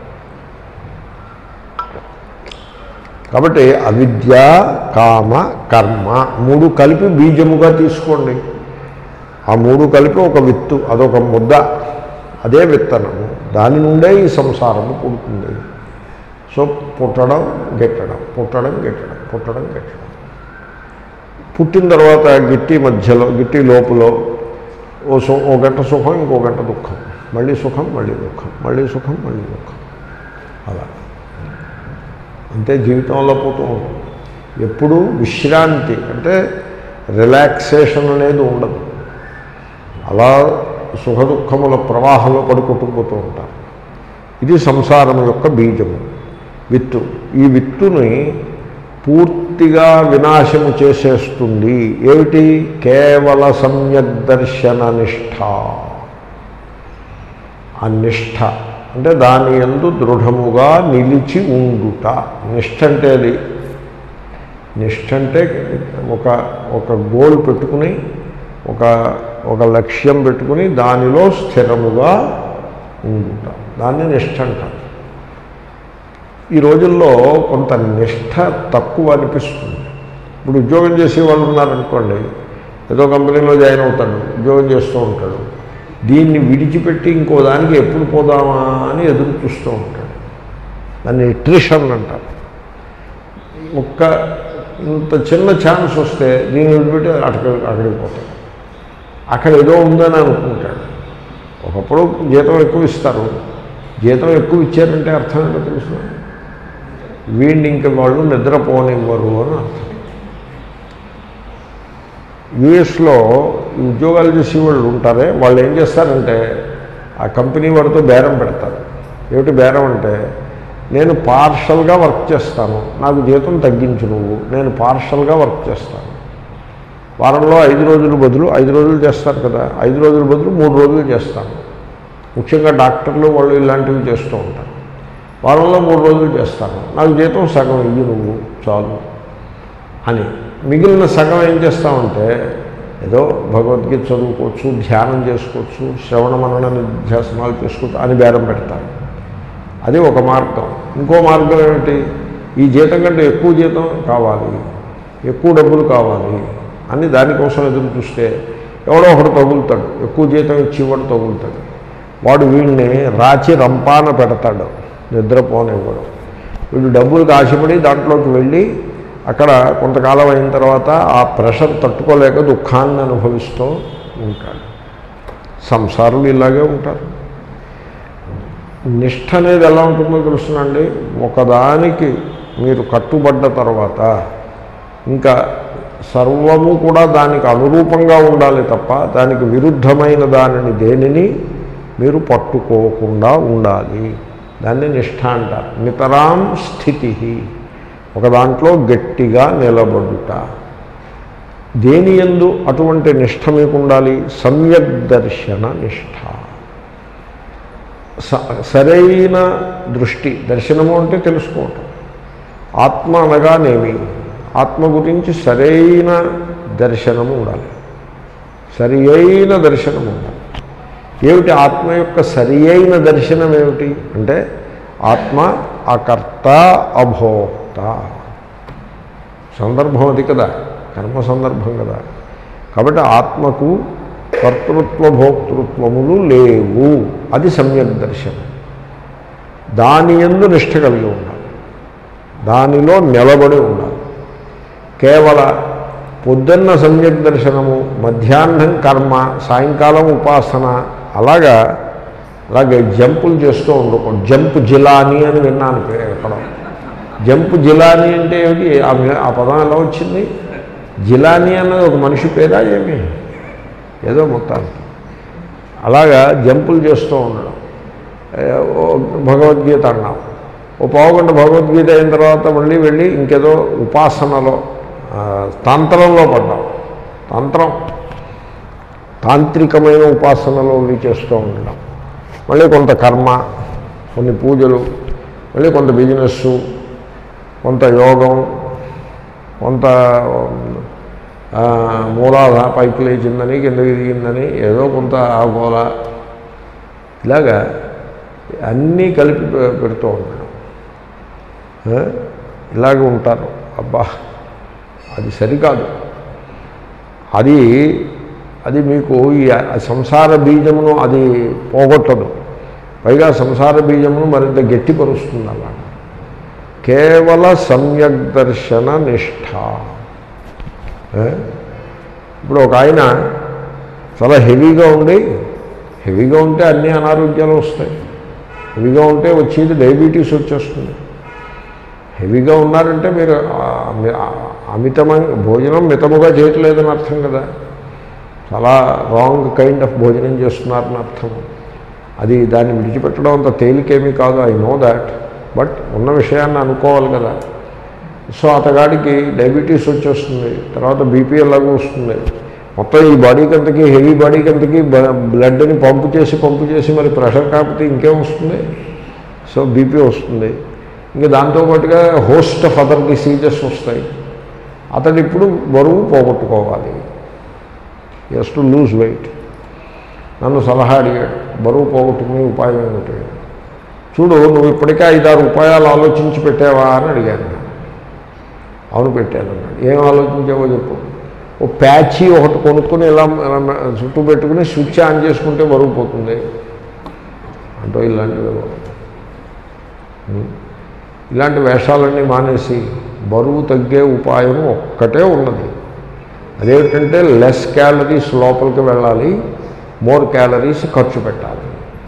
కాబట్టి అవిద్య కామ కర్మ మూడు కలిపి బీజముగా తీసుకోండి ఆ మూడు కలిపి ఒక విత్తు అదొక ముద్ద అదే విత్తనము దాని నుండే ఈ సంసారము పుడుతుంది సో పుట్టడం గెట్టడం పుట్టడం గెట్టడం పుట్టడం గెట్టడం పుట్టిన తర్వాత గిట్టి మధ్యలో గిట్టి లోపల ఓ సు ఓ గంట సుఖం ఇంకో గంట దుఃఖం మళ్ళీ సుఖం మళ్ళీ దుఃఖం మళ్ళీ సుఖం మళ్ళీ దుఃఖం అలా అంతే జీవితంలో పోతూ ఉంటుంది ఎప్పుడూ విశ్రాంతి అంటే రిలాక్సేషన్ అనేది ఉండదు అలా సుఖ దుఃఖముల ప్రవాహంలో పడుకుంటూ ఉంటారు ఇది సంసారం యొక్క బీజము విత్తు ఈ విత్తుని పూర్తి పూర్తిగా వినాశము చేసేస్తుంది ఏమిటి కేవల సమ్యక్ దర్శన నిష్ఠ ఆ నిష్ఠ అంటే దాని ఎందు దృఢముగా నిలిచి ఉండుట నిష్ఠ అంటే అది నిష్ఠ అంటే ఒక ఒక గోల్ పెట్టుకుని ఒక ఒక లక్ష్యం పెట్టుకుని దానిలో స్థిరముగా ఉండుట దాన్ని నిష్ఠ అంటారు ఈ రోజుల్లో కొంత నిష్ఠ తక్కువ అనిపిస్తుంది ఇప్పుడు ఉద్యోగం చేసే వాళ్ళు ఉన్నారనుకోండి ఏదో కంపెనీలో జాయిన్ అవుతాడు ఉద్యోగం చేస్తూ ఉంటాడు దీన్ని విడిచిపెట్టి ఇంకో దానికి ఎప్పుడు పోదామా అని ఎదురు చూస్తూ ఉంటాడు దాన్ని ట్రిషన్ అంటారు ఒక్క ఇంత చిన్న ఛాన్స్ వస్తే దీన్ని వదిలిపెట్టి అక్కడికి అక్కడికి పోతాడు అక్కడ ఏదో ఉందని అనుకుంటాడు ఒకప్పుడు జీతం ఎక్కువ ఇస్తారు జీతం ఎక్కువ ఇచ్చారంటే అర్థం ఏంటో తెలుసు వీడిని ఇంక వాళ్ళు నిద్రపోనివ్వరు అని అర్థం యుఎస్లో ఈ ఉద్యోగాలు చేసే వాళ్ళు ఉంటారే వాళ్ళు ఏం చేస్తారంటే ఆ కంపెనీ వాడితో బేరం పెడతారు ఏమిటి బేరం అంటే నేను పార్షల్గా వర్క్ చేస్తాను నాకు జీతం తగ్గించు నువ్వు నేను పార్షల్గా వర్క్ చేస్తాను వారంలో ఐదు రోజులు బదులు ఐదు రోజులు చేస్తారు కదా ఐదు రోజుల బదులు మూడు రోజులు చేస్తాను ముఖ్యంగా డాక్టర్లు వాళ్ళు ఇలాంటివి చేస్తూ ఉంటారు వారంలో మూడు రోజులు చేస్తాను నాకు జీతం సగం ఇయ్యి నువ్వు చాలు అని మిగిలిన సగం ఏం చేస్తామంటే ఏదో భగవద్గీత చదువుకోవచ్చు ధ్యానం చేసుకోవచ్చు శ్రవణ మనన నిధ్యాసనాలు చేసుకోవచ్చు అని బేరం పెడతారు అది ఒక మార్గం ఇంకో మార్గం ఏమిటి ఈ జీతం కంటే ఎక్కువ జీతం కావాలి ఎక్కువ డబ్బులు కావాలి అని దానికోసం ఎదురు చూస్తే ఎవడో ఒకడు తగులుతాడు ఎక్కువ జీతం ఇచ్చేవాడు తగులుతాడు వాడు వీడిని రాచి రంపాన పెడతాడు నిద్రపోనివ్వడు వీడు డబ్బులకు ఆశపడి దాంట్లోకి వెళ్ళి అక్కడ కొంతకాలం అయిన తర్వాత ఆ ప్రెషర్ తట్టుకోలేక దుఃఖాన్ని అనుభవిస్తూ ఉంటాడు సంసారులు ఇలాగే ఉంటారు నిష్ఠ అనేది ఎలా ఉంటుందో తెలుసునండి ఒకదానికి మీరు కట్టుబడ్డ తర్వాత ఇంకా సర్వము కూడా దానికి అనురూపంగా ఉండాలి తప్ప దానికి విరుద్ధమైన దానిని దేనిని మీరు పట్టుకోకుండా ఉండాలి దాన్ని నిష్ఠ అంటారు నితరాం స్థితి ఒక దాంట్లో గట్టిగా నిలబడుట దేని ఎందు అటువంటి నిష్ఠ మీకు ఉండాలి సమ్యక్ దర్శన నిష్ఠ స- సరైన దృష్టి దర్శనము అంటే తెలుసుకోవటం ఆత్మ అనగానేమి ఆత్మ గురించి సరైన దర్శనము ఉండాలి సరి అయిన దర్శనం ఉండాలి ఏమిటి ఆత్మ యొక్క సరి అయిన దర్శనం ఏమిటి అంటే ఆత్మ అకర్త అభోక్త సందర్భం అది కదా కర్మ సందర్భం కదా కాబట్టి ఆత్మకు కర్తృత్వ భోక్తృత్వములు లేవు అది సమ్యక్ దర్శనం దాని ఎందు నిష్ట కలిగి ఉండాలి దానిలో నిలబడి ఉండాలి కేవల పొద్దున్న సమ్యక్ దర్శనము మధ్యాహ్నం కర్మ సాయంకాలం ఉపాసన అలాగా అలాగే జంపులు చేస్తూ ఉండకూడదు జంప్ జిలాని అని విన్నాను పేరు ఎక్కడ జంప్ జిలాని అంటే ఏమిటి ఆ మే- ఆ పదం ఎలా వచ్చింది జిలాని అన్నది ఒక మనిషి పేరా ఏమి ఏదో మొత్తానికి అలాగా జంపులు చేస్తూ ఉండడం ఏ, ఓ భగవద్గీత అన్నాం ఓ పావుగంట భగవద్గీత అయిన తర్వాత మళ్ళీ వెళ్ళి ఇంకేదో ఉపాసనలో ఆ, తంత్రంలో పడ్డాం తంత్రం తాంత్రికమైన ఉపాసనలో ఇవి చేస్తూ ఉండడం మళ్ళీ కొంత కర్మ కొన్ని పూజలు మళ్ళీ కొంత బిజినెస్సు కొంత యోగం కొంత ఆ, మూలాధ పైకి లేచిందని కిందకి దిగిందని ఏదో కొంత ఆగోల ఇలాగా అన్నీ కలిపి పె- పెడుతూ ఉండడం ఆ? ఇలాగ ఉంటారు అబ్బా అది సరికాదు అది అది మీకు ఈ సంసార బీజమును అది పోగొట్టదు పైగా సంసార బీజమును మరింత గట్టిపరుస్తుంది అలా కేవల సమ్యక్ దర్శన నిష్ఠ ఏ? ఇప్పుడు ఒక ఆయన చాలా హెవీగా ఉండి హెవీగా ఉంటే అన్ని అనారోగ్యాలు వస్తాయి హెవీగా ఉంటే వచ్చేది డయాబెటీస్ వచ్చేస్తుంది హెవీగా ఉన్నారంటే మీరు ఆ, మీ- ఆ, అమితమైన భోజనం మితముగా చేయట్లేదని అర్థం కదా చాలా రాంగ్ కైండ్ ఆఫ్ భోజనం చేస్తున్నారని అర్థం అది దాన్ని విడిచిపెట్టడం అంత తేలికేమీ కాదు ఐ నో దాట్ బట్ ఉన్న విషయాన్ని అనుకోవాలి కదా సో అతగాడికి డయాబెటీస్ వచ్చేస్తుంది తర్వాత బీపీ ఎలాగో వస్తుంది మొత్తం ఈ బాడీకి అంతకి హెవీ బాడీకి అంతకి బ్లడ్ని పంపు చేసి పంపు చేసి మరి ప్రెషర్ కాకపోతే ఇంకేం వస్తుంది సో బీపీ వస్తుంది ఇంకా దాంతోపాటుగా హోస్ట్ ఆఫ్ అదర్ డిసీజెస్ వస్తాయి అతడు ఇప్పుడు బరువు పోగొట్టుకోవాలి ఎస్ టు లూజ్ వెయిట్ నన్ను సలహా అడిగాడు బరువు పోగొట్టుకునే ఉపాయం ఏమిటి చూడు నువ్వు ఇప్పటికే ఐదారు ఉపాయాలు ఆలోచించి పెట్టావా అని అడిగాను నేను. అవును పెట్టాను అన్నాడు ఏం ఆలోచించావో చెప్పు ఓ ప్యాచీ ఒకటి కొనుక్కొని ఇలా ఇలా చుట్టూ పెట్టుకుని స్విచ్ ఆన్ చేసుకుంటే బరువు పోతుంది అంటూ ఇలాంటివి ఇలాంటి వేషాలన్నీ మానేసి బరువు తగ్గే ఉపాయం ఒక్కటే ఉన్నది అదేమిటంటే లెస్ క్యాలరీస్ లోపలికి వెళ్ళాలి మోర్ క్యాలరీస్ ఖర్చు పెట్టాలి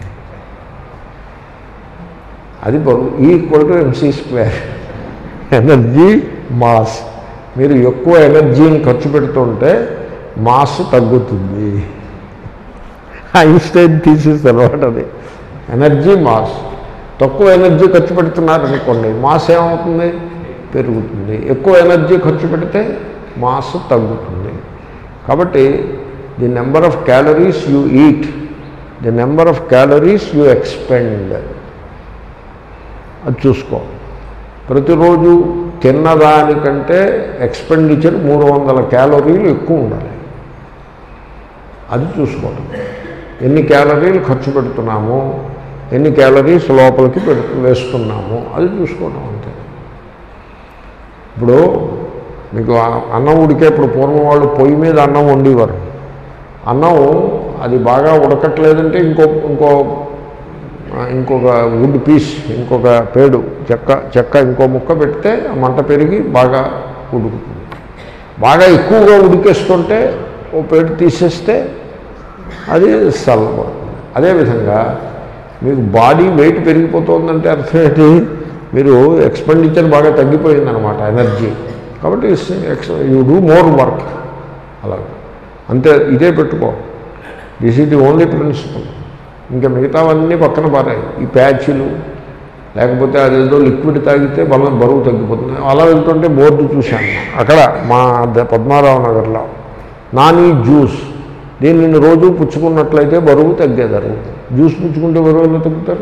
అది బరువు equal to MC square energy mass మీరు ఎక్కువ ఎనర్జీని ఖర్చు పెడుతుంటే మాస్ తగ్గుతుంది ఐన్స్టైన్ థీసిస్ అనమాట అది ఎనర్జీ మాస్ తక్కువ ఎనర్జీ ఖర్చు పెడుతున్నారనుకోండి మాస్ ఏమవుతుంది పెరుగుతుంది ఎక్కువ ఎనర్జీ ఖర్చు పెడితే మాస్ తగ్గుతుంది కాబట్టి the number of calories you eat the number of calories you expend అది చూసుకో ప్రతిరోజు తిన్నదానికంటే ఎక్స్పెండిచర్ మూడు వందల క్యాలరీలు ఎక్కువ ఉండాలి అది చూసుకోవటం ఎన్ని క్యాలరీలు ఖర్చు పెడుతున్నాము ఎన్ని క్యాలరీస్ లోపలికి పెడుతు వేస్తున్నాము అది చూసుకోవటం అంతే ఇప్పుడు మీకు ఆ- అన్నం ఉడికేప్పుడు పూర్వం వాళ్ళు పొయ్యి మీద అన్నం వండేవారు అన్నం అది బాగా ఉడకట్లేదంటే ఇంకో ఇంకో ఆ, ఇంకొక వుడ్ పీస్ ఇంకొక పేడు చెక్క చెక్క ఇంకో ముక్క పెడితే ఆ మంట పెరిగి బాగా ఉడుకుతుంది బాగా ఎక్కువగా ఉడికేస్తుంటే ఓ పేడు తీసేస్తే అది చల్లబడుతుంది అదేవిధంగా మీకు బాడీ వెయిట్ పెరిగిపోతుందంటే అర్థం ఏంటి మీరు ఎక్స్పెండిచర్ బాగా తగ్గిపోయిందనమాట ఎనర్జీ కాబట్టి యూ డూ మోర్ వర్క్ అలా అంతే ఇదే పెట్టుకో this is the only principle ఇంకా మిగతావన్నీ పక్కన పారాయి ఈ ప్యాచ్లు లేకపోతే అదేదో లిక్విడ్ తాగితే బలం బరువు తగ్గిపోతుంది అలా వెళ్తుంటే బోర్డు చూశాను అక్కడ మా ద- పద్మారావు నగర్లో నాని జ్యూస్ దీన్ని రోజు పుచ్చుకున్నట్లయితే బరువు తగ్గేదారు జ్యూస్ పుచ్చుకుంటే బరువు ఎలా తగ్గుతారు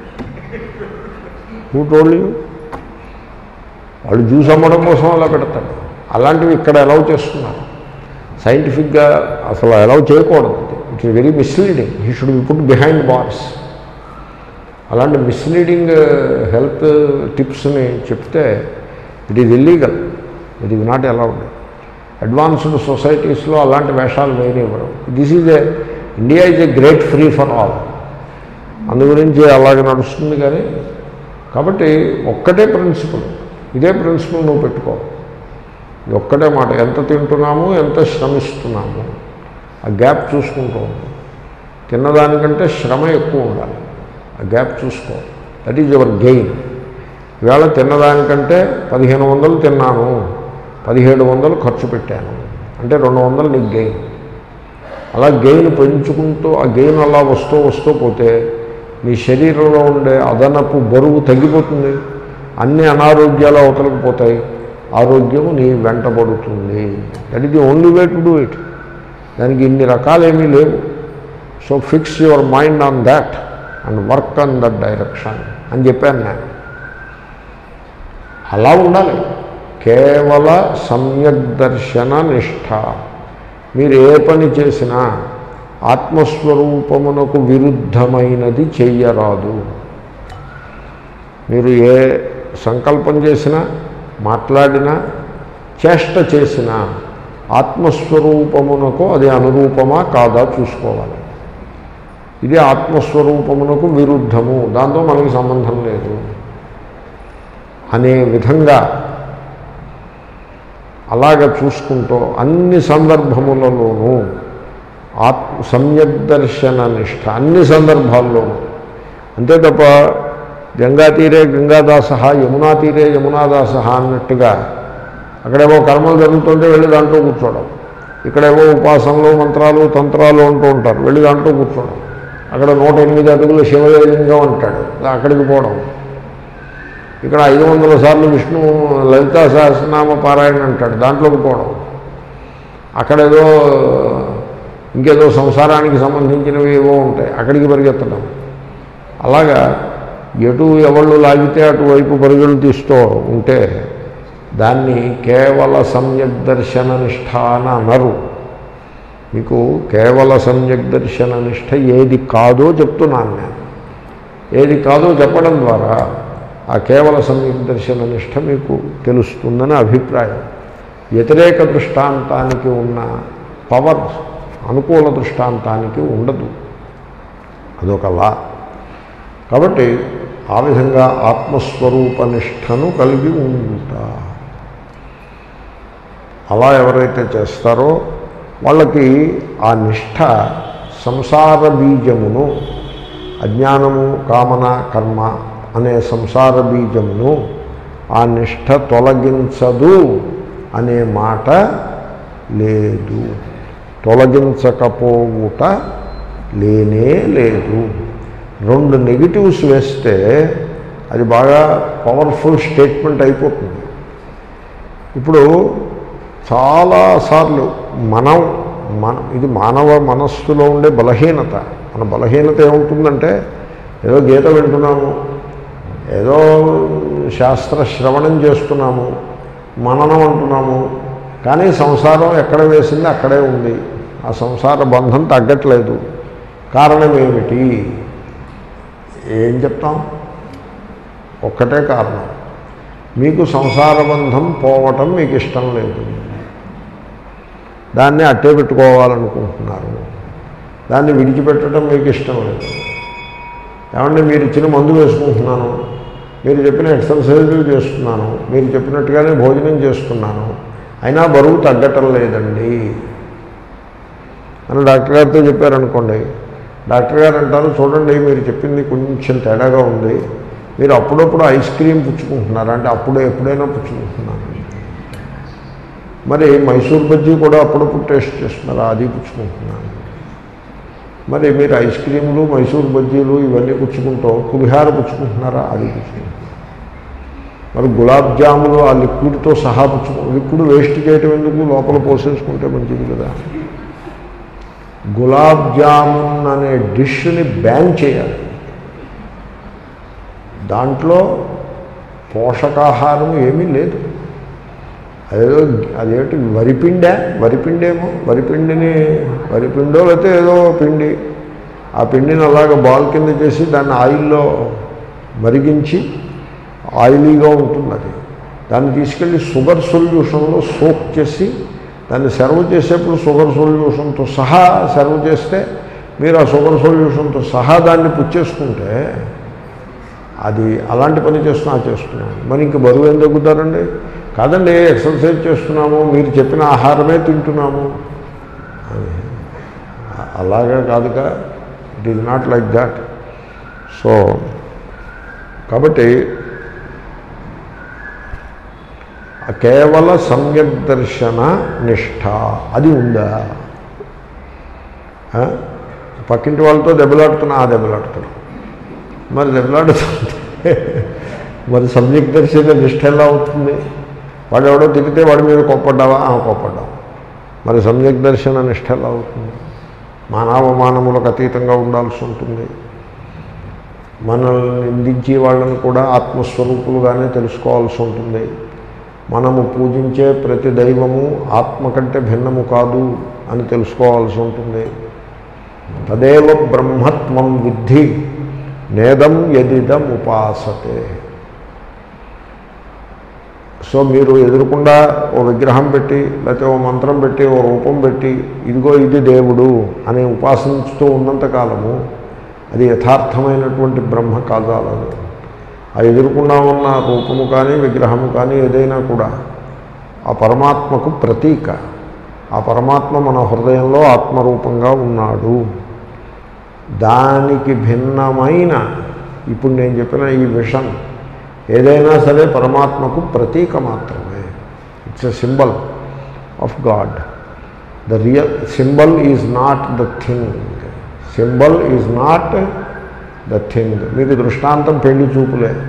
హూ టోల్డ్ యూ వాళ్ళు జ్యూస్ అమ్మడం కోసం అలా పెడతారు అలాంటివి ఇక్కడ అలౌ చేస్తున్నారు సైంటిఫిక్గా అసలు అలౌ చేయకూడదు it's very misleading he should be put behind bars అలాంటి మిస్లీడింగ్ హెల్త్ టిప్స్ని చెప్తే it is illegal it is not allowed advanced సొసైటీస్లో అలాంటి వేషాలు వేయనివ్వరు this is a India is a great free for all అందు గురించి అలాగే నడుస్తుంది కానీ కాబట్టి ఒక్కటే ప్రిన్సిపల్ ఇదే ప్రిన్సిపల్ నువ్వు పెట్టుకో ఇది ఒక్కటే మాట ఎంత తింటున్నాము ఎంత శ్రమిస్తున్నాము ఆ గ్యాప్ చూసుకుంటూ ఉండు తిన్నదానికంటే శ్రమ ఎక్కువ ఉండాలి ఆ గ్యాప్ చూసుకో దట్ ఈజ్ యువర్ గెయిన్ ఈవేళ తిన్నదానికంటే పదిహేను వందలు తిన్నాను పదిహేడు వందలు ఖర్చు పెట్టాను అంటే రెండు వందలు నీకు గెయిన్ అలా గెయిన్ పెంచుకుంటూ ఆ గెయిన్ అలా వస్తూ వస్తూ పోతే మీ శరీరంలో ఉండే అదనపు బరువు తగ్గిపోతుంది అన్ని అనారోగ్యాలు అవతలకు పోతాయి ఆరోగ్యము నీ వెంటబడుతుంది that is the only way to do it దానికి ఇన్ని రకాలేమీ లేవు so fix your mind on that and work on that direction అని చెప్పాను నేను అలా ఉండాలి కేవల సమ్యక్ దర్శన నిష్ఠ మీరు ఏ పని చేసినా ఆత్మస్వరూపమునకు విరుద్ధమైనది చెయ్యరాదు మీరు ఏ సంకల్పం చేసినా మాట్లాడినా చేష్ట చేసినా ఆత్మస్వరూపమునకు అది అనురూపమా కాదా చూసుకోవాలి ఇది ఆత్మస్వరూపమునకు విరుద్ధము దాంతో మనకి సంబంధం లేదు అనే విధంగా అలాగ చూసుకుంటూ అన్ని సందర్భములలోనూ ఆత్మ సమ్యక్ దర్శన నిష్ఠ అన్ని సందర్భాల్లోనూ అంతే తప్ప గంగా తీరే గంగాదాస యమునా తీరే యమునాదాస అన్నట్టుగా అక్కడేమో కర్మలు జరుగుతుంటే వెళ్ళి దాంట్లో కూర్చోవడం ఇక్కడేమో ఉపాసనలు మంత్రాలు తంత్రాలు అంటూ ఉంటారు వెళ్ళి దాంట్లో కూర్చోవడం అక్కడ నూట ఎనిమిది అడుగుల శివలింగం అంటాడు అక్కడికి పోవడం ఇక్కడ ఐదు వందల సార్లు విష్ణు లలితా సహస్రనామ పారాయణ అంటాడు దాంట్లోకి పోవడం అక్కడేదో ఇంకేదో సంసారానికి సంబంధించినవి ఏవో ఉంటాయి అక్కడికి పరిగెత్తడం అలాగా ఎటు ఎవళ్ళు లాగితే అటువైపు పరుగులు తీస్తూ ఉంటే దాన్ని కేవల సమ్యక్ దర్శన నిష్ఠ అని అనరు మీకు కేవల సమ్యక్ దర్శన నిష్ఠ ఏది కాదో చెప్తున్నాను నేను ఏది కాదో చెప్పడం ద్వారా ఆ కేవల సమ్యక్ దర్శన నిష్ఠ మీకు తెలుస్తుందని అభిప్రాయం వ్యతిరేక దృష్టాంతానికి ఉన్న పవర్ అనుకూల దృష్టాంతానికి ఉండదు అదొక లా కాబట్టి ఆ విధంగా ఆత్మస్వరూప నిష్టను కలిగి ఉంటా అలా ఎవరైతే చేస్తారో వాళ్ళకి ఆ నిష్ఠ సంసార బీజమును అజ్ఞానము కామన కర్మ అనే సంసార బీజమును ఆ నిష్ఠ తొలగించదు అనే మాట లేదు తొలగించకపోవుట లేనే లేదు రెండు నెగిటివ్స్ వేస్తే అది బాగా పవర్ఫుల్ స్టేట్మెంట్ అయిపోతుంది ఇప్పుడు చాలాసార్లు మనం మన ఇది మానవ మనస్సులో ఉండే బలహీనత మన బలహీనత ఏముంటుందంటే ఏదో గీత వింటున్నాము ఏదో శాస్త్ర శ్రవణం చేస్తున్నాము మననం అంటున్నాము కానీ సంసారం ఎక్కడ వేసింది అక్కడే ఉంది ఆ సంసార బంధం తగ్గట్లేదు కారణం ఏమిటి ఏం చెప్తాం ఒక్కటే కారణం మీకు సంసార బంధం పోవటం మీకు ఇష్టం లేదు దాన్ని అట్టే పెట్టుకోవాలనుకుంటున్నారు దాన్ని విడిచిపెట్టడం మీకు ఇష్టం లేదు ఏమంటే మీరు ఇచ్చిన మందు వేసుకుంటున్నాను మీరు చెప్పిన ఎక్సర్సైజులు చేస్తున్నాను మీరు చెప్పినట్టుగానే భోజనం చేస్తున్నాను అయినా బరువు తగ్గటం లేదండి అని డాక్టర్ గారితో చెప్పారనుకోండి డాక్టర్ గారు అంటారు చూడండి మీరు చెప్పింది కొంచెం తేడాగా ఉంది మీరు అప్పుడప్పుడు ఐస్ క్రీమ్ పుచ్చుకుంటున్నారు అంటే అప్పుడు ఎప్పుడైనా పుచ్చుకుంటున్నారు మరి మైసూర్ బజ్జీ కూడా అప్పుడప్పుడు టేస్ట్ చేస్తున్నారా అది పుచ్చుకుంటున్నాను మరి మీరు ఐస్ క్రీములు మైసూర్ బజ్జీలు ఇవన్నీ పుచ్చుకుంటూ పులిహార పుచ్చుకుంటున్నారా అది పుచ్చుకుంటున్నారు మరి గులాబ్ జాములు ఆ లిక్విడ్తో సహా పుచ్చుకు లిక్విడ్ వేస్ట్ చేయటం ఎందుకు లోపల పోసేసుకుంటే మంచిది కదా గులాబ్ జామున్ అనే డిష్ని బ్యాన్ చేయాలి దాంట్లో పోషకాహారం ఏమీ లేదు అదేదో అదేంటి వరిపిండా వరిపిండేమో వరిపిండిని వరిపిండో లేకపోతే ఏదో పిండి ఆ పిండిని అలాగ బాల్ కింద చేసి దాన్ని ఆయిల్లో మరిగించి ఆయిలీగా ఉంటుంది అది దాన్ని తీసుకెళ్ళి షుగర్ సొల్యూషన్లో సోక్ చేసి దాన్ని సర్వ్ చేసేప్పుడు షుగర్ సొల్యూషన్తో సహా సర్వ్ చేస్తే మీరు ఆ షుగర్ సొల్యూషన్తో సహా దాన్ని పుచ్చేసుకుంటే అది అలాంటి పని చేస్తున్నా చేస్తున్నాను మరి ఇంక బరువు ఏం తగ్గుతారండి కాదండి ఎక్సర్సైజ్ చేస్తున్నాము మీరు చెప్పిన ఆహారమే తింటున్నాము అని అలాగా కాదుగా it is not like that so కాబట్టి ఆ కేవల సమ్యక్ దర్శన నిష్ఠ అది ఉందా ఆ? పక్కింటి వాళ్ళతో దెబ్బలాడుతున్నా ఆ దెబ్బలాడుతున్నా మరి దెబ్బలాడుతుంటే మరి సమ్యక్ దర్శన నిష్ఠ ఎలా అవుతుంది వాడు ఎవడో తిరిగితే వాడి మీద కోప్పడ్డావా ఆ కోప్పడ్డావు మరి సమ్యక్ దర్శన నిష్ఠ ఎలా అవుతుంది మానవమానములకు అతీతంగా ఉండాల్సి ఉంటుంది మనల్ని నిందించే వాళ్ళని కూడా ఆత్మస్వరూపులుగానే తెలుసుకోవాల్సి ఉంటుంది మనము పూజించే ప్రతి దైవము ఆత్మ కంటే భిన్నము కాదు అని తెలుసుకోవాల్సి ఉంటుంది తదేవ బ్రహ్మత్వం విద్ధి నేదం ఎదిదం ఉపాసతే సో మీరు ఎదురుకుండా ఓ విగ్రహం పెట్టి లేకపోతే ఓ మంత్రం పెట్టి ఓ రూపం పెట్టి ఇదిగో ఇది దేవుడు అని ఉపాసించుతూ ఉన్నంతకాలము అది యథార్థమైనటువంటి బ్రహ్మ కాదాలదు ఆ ఎదురుకుండా ఉన్న రూపము కానీ విగ్రహము కానీ ఏదైనా కూడా ఆ పరమాత్మకు ప్రతీక ఆ పరమాత్మ మన హృదయంలో ఆత్మరూపంగా ఉన్నాడు దానికి భిన్నమైన ఇప్పుడు నేను చెప్పిన ఈ విషన్ ఏదైనా సరే పరమాత్మకు ప్రతీక మాత్రమే it's a symbol of God the real symbol is not the thing symbol is not the thing మీకు దృష్టాంతం పెళ్లి చూపులే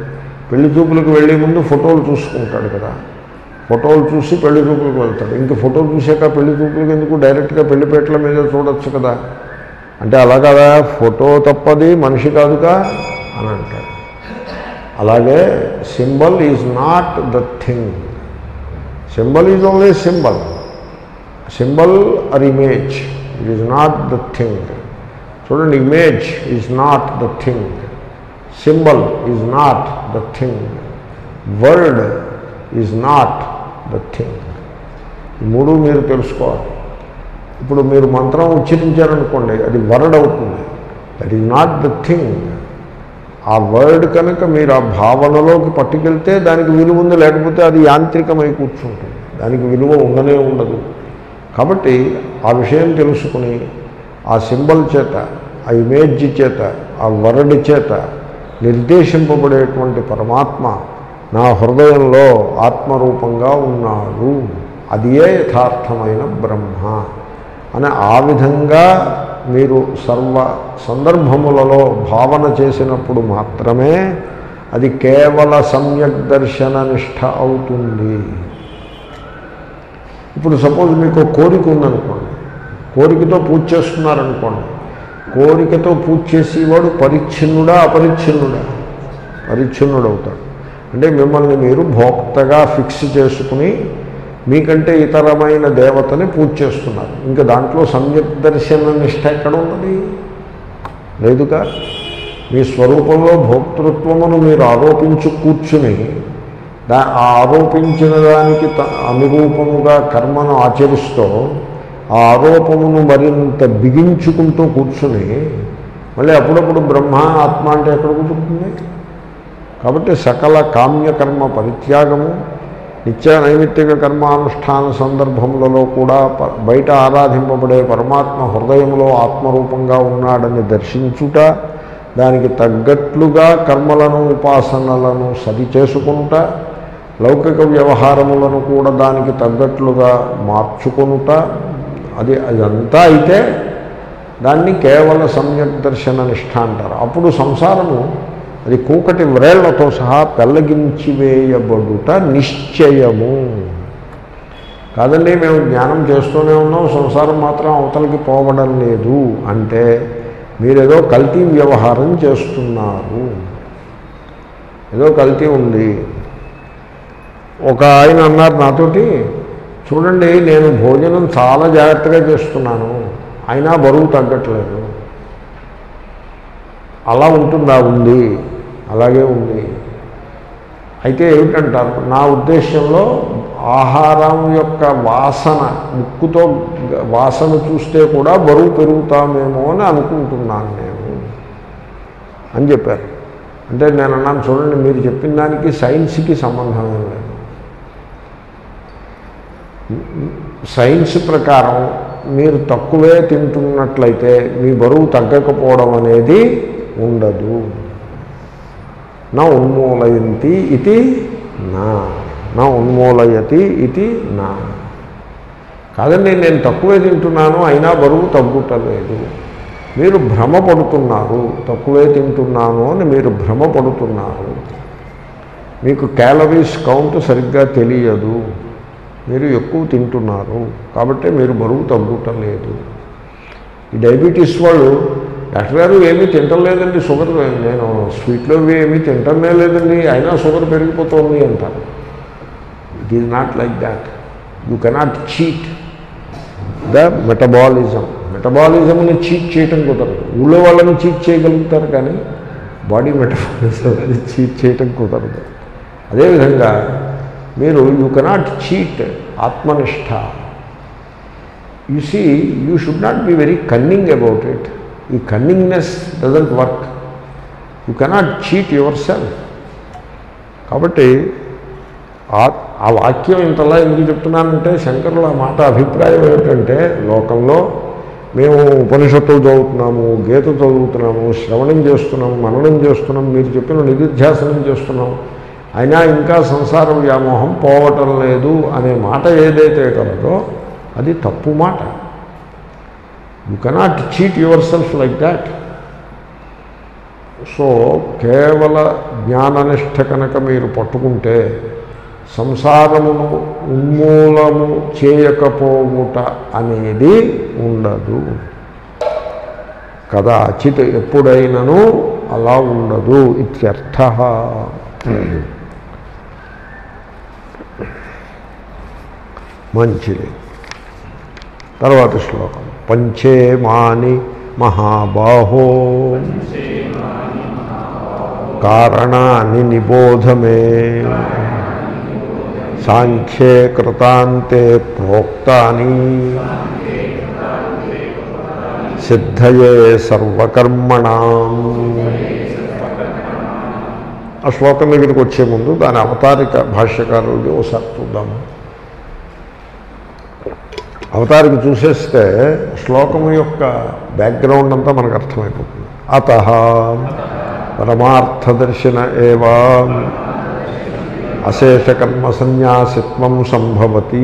పెళ్లి చూపులకు వెళ్ళే ముందు ఫోటోలు చూసుకుంటాడు కదా ఫోటోలు చూసి పెళ్లి చూపులకు వెళ్తాడు ఇంక ఫోటో చూసాక పెళ్లి చూపులకు ఎందుకు డైరెక్ట్గా పెళ్లిపేటల మీద చూడొచ్చు కదా అంటే అలా కదా ఫోటో తప్పది మనిషి కాదుగా అని అంటాడు అలాగే symbol is not the thing symbol is only symbol symbol or image it is not the thing చూడండి image is not the thing symbol is not the thing word is not the thing ఈ మూడు మీరు తెలుసుకోవాలి ఇప్పుడు మీరు మంత్రం ఉచ్చరించారనుకోండి అది వర్డ్ అవుతుంది that is not the thing ఆ వర్డ్ కనుక మీరు ఆ భావనలోకి పట్టుకెళ్తే దానికి విలువ ఉంది లేకపోతే అది యాంత్రికమై కూర్చుంటుంది దానికి విలువ ఉండనే ఉండదు కాబట్టి ఆ విషయం తెలుసుకుని ఆ సింబల్ చేత ఆ ఇమేజ్ చేత ఆ వర్డ్ చేత నిర్దేశింపబడేటువంటి పరమాత్మ నా హృదయంలో ఆత్మరూపంగా ఉన్నాడు అది ఏ యథార్థమైన బ్రహ్మ అని ఆ విధంగా మీరు సర్వ సందర్భములలో భావన చేసినప్పుడు మాత్రమే అది కేవల సమ్యక్ దర్శన నిష్ట అవుతుంది ఇప్పుడు సపోజ్ మీకు ఒక కోరిక ఉందనుకోండి కోరికతో పూజ చేస్తున్నారనుకోండి కోరికతో పూజ చేసేవాడు పరిచ్ఛిన్నుడా అపరిచ్ఛిన్నుడా పరిచ్ఛిన్నుడు అవుతాడు అంటే మిమ్మల్ని మీరు భోక్తగా ఫిక్స్ చేసుకుని మీకంటే ఇతరమైన దేవతని పూజ చేస్తున్నారు ఇంకా దాంట్లో సమ్యక్ దర్శన నిష్ట ఎక్కడ ఉన్నది లేదుగా మీ స్వరూపంలో భోక్తృత్వమును మీరు ఆరోపించి కూర్చుని దా ఆ ఆరోపించిన దానికి త- అనురూపముగా కర్మను ఆచరిస్తూ ఆ ఆరోపమును మరింత బిగించుకుంటూ కూర్చుని మళ్ళీ అప్పుడప్పుడు బ్రహ్మ ఆత్మ అంటే ఎక్కడ కుదురుతుంది కాబట్టి సకల కామ్యకర్మ పరిత్యాగము నిత్య నైమిత్తిక కర్మానుష్ఠాన సందర్భములలో కూడా ప- బయట ఆరాధింపబడే పరమాత్మ హృదయంలో ఆత్మరూపంగా ఉన్నాడని దర్శించుట దానికి తగ్గట్లుగా కర్మలను ఉపాసనలను సరి చేసుకుంటా లౌకిక వ్యవహారములను కూడా దానికి తగ్గట్లుగా మార్చుకొనుట అది అదంతా అయితే దాన్ని కేవల సమ్యక్ దర్శన నిష్ఠ అంటారు అప్పుడు సంసారము అది కూకటి వ్రేళ్లతో సహా పెళ్ళగించి వేయబడుట నిశ్చయము కాదండి మేము జ్ఞానం చేస్తూనే ఉన్నాం సంసారం మాత్రం అవతలకి పోవడం లేదు అంటే మీరేదో కల్తీ వ్యవహారం చేస్తున్నారు ఏదో కల్తీ ఉంది ఒక ఆయన అన్నారు నాతోటి చూడండి నేను భోజనం చాలా జాగ్రత్తగా చేస్తున్నాను అయినా బరువు తగ్గట్లేదు అలా ఉంటుందా ఉంది అలాగే ఉంది అయితే ఏమిటంటారు నా ఉద్దేశంలో ఆహారం యొక్క వాసన ముక్కుతో గ- వాసన చూస్తే కూడా బరువు పెరుగుతామేమో అని అనుకుంటున్నాను నేను అని చెప్పారు అంటే నేను అన్నాను చూడండి మీరు చెప్పిన దానికి సైన్స్కి సంబంధం ఏం లేదు సైన్స్ ప్రకారం మీరు తక్కువే తింటున్నట్లయితే మీ బరువు తగ్గకపోవడం అనేది ఉండదు నా ఉన్మూలయంతి ఇది నా నా ఉన్మూలయతి ఇది నా కాదండి నేను తక్కువే తింటున్నాను అయినా బరువు తగ్గుటలేదు మీరు భ్రమపడుతున్నారు తక్కువే తింటున్నాను అని మీరు భ్రమపడుతున్నారు మీకు క్యాలరీస్ కౌంట్ సరిగ్గా తెలియదు మీరు ఎక్కువ తింటున్నారు కాబట్టి మీరు బరువు తగ్గుటం లేదు ఈ డయాబెటీస్ వాళ్ళు డాక్టర్ గారు ఏమీ తింటం లేదండి షుగర్ నేను స్వీట్లో ఇవి ఏమీ తింటమే లేదండి అయినా షుగర్ పెరిగిపోతుంది అంటారు it is not like that you cannot cheat the metabolism మెటబాలిజంని చీట్ చేయటం కుదరదు ఊళ్ళో వాళ్ళని చీట్ చేయగలుగుతారు కానీ బాడీ మెటబాలిజం అది చీట్ చేయటం కుదరదు అదేవిధంగా మీరు యూ కెనాట్ చీట్ ఆత్మనిష్ట you see you should not be very cunning about it ఈ cunningness doesn't work you cannot cheat yourself కాబట్టి ఆ- ఆ వాక్యం ఇంతలా ఎందుకు చెప్తున్నానంటే శంకరుల మాట అభిప్రాయం ఏమిటంటే లోకంలో మేము ఉపనిషత్తులు చదువుతున్నాము గీత చదువుతున్నాము శ్రవణం చేస్తున్నాము మననం చేస్తున్నాం మీరు చెప్పిన నిధిధ్యాసనం చేస్తున్నాం అయినా ఇంకా సంసార వ్యామోహం పోవటం లేదు అనే మాట ఏదైతే కలదో అది తప్పు మాట you cannot cheat yourself like that so కేవల జ్ఞాననిష్ట కనుక మీరు పట్టుకుంటే సంసారమును ఉన్మూలము చేయకపోవుట అనేది ఉండదు కదాచిత్ ఎప్పుడైనను అలా ఉండదు ఇత్యర్థ మంచిది తర్వాత శ్లోకం పంచేమాని మహాబాహో కారణాన్ని నిబోధమే సాంఖ్యే కృతాంతే ప్రోక్తాని సిద్ధయే సర్వకర్మణాం ఆ శ్లోకం దగ్గరికి వచ్చే ముందు దాని అవతారిక భాష్యకారుడి ఒకసారి చూద్దాము అవతారిక చూసేస్తే శ్లోకము యొక్క బ్యాక్గ్రౌండ్ అంతా మనకు అర్థమైపోతుంది అత పరమార్థదర్శన ఏవా అశేషకర్మ సన్యాసిత్వం సంభవతి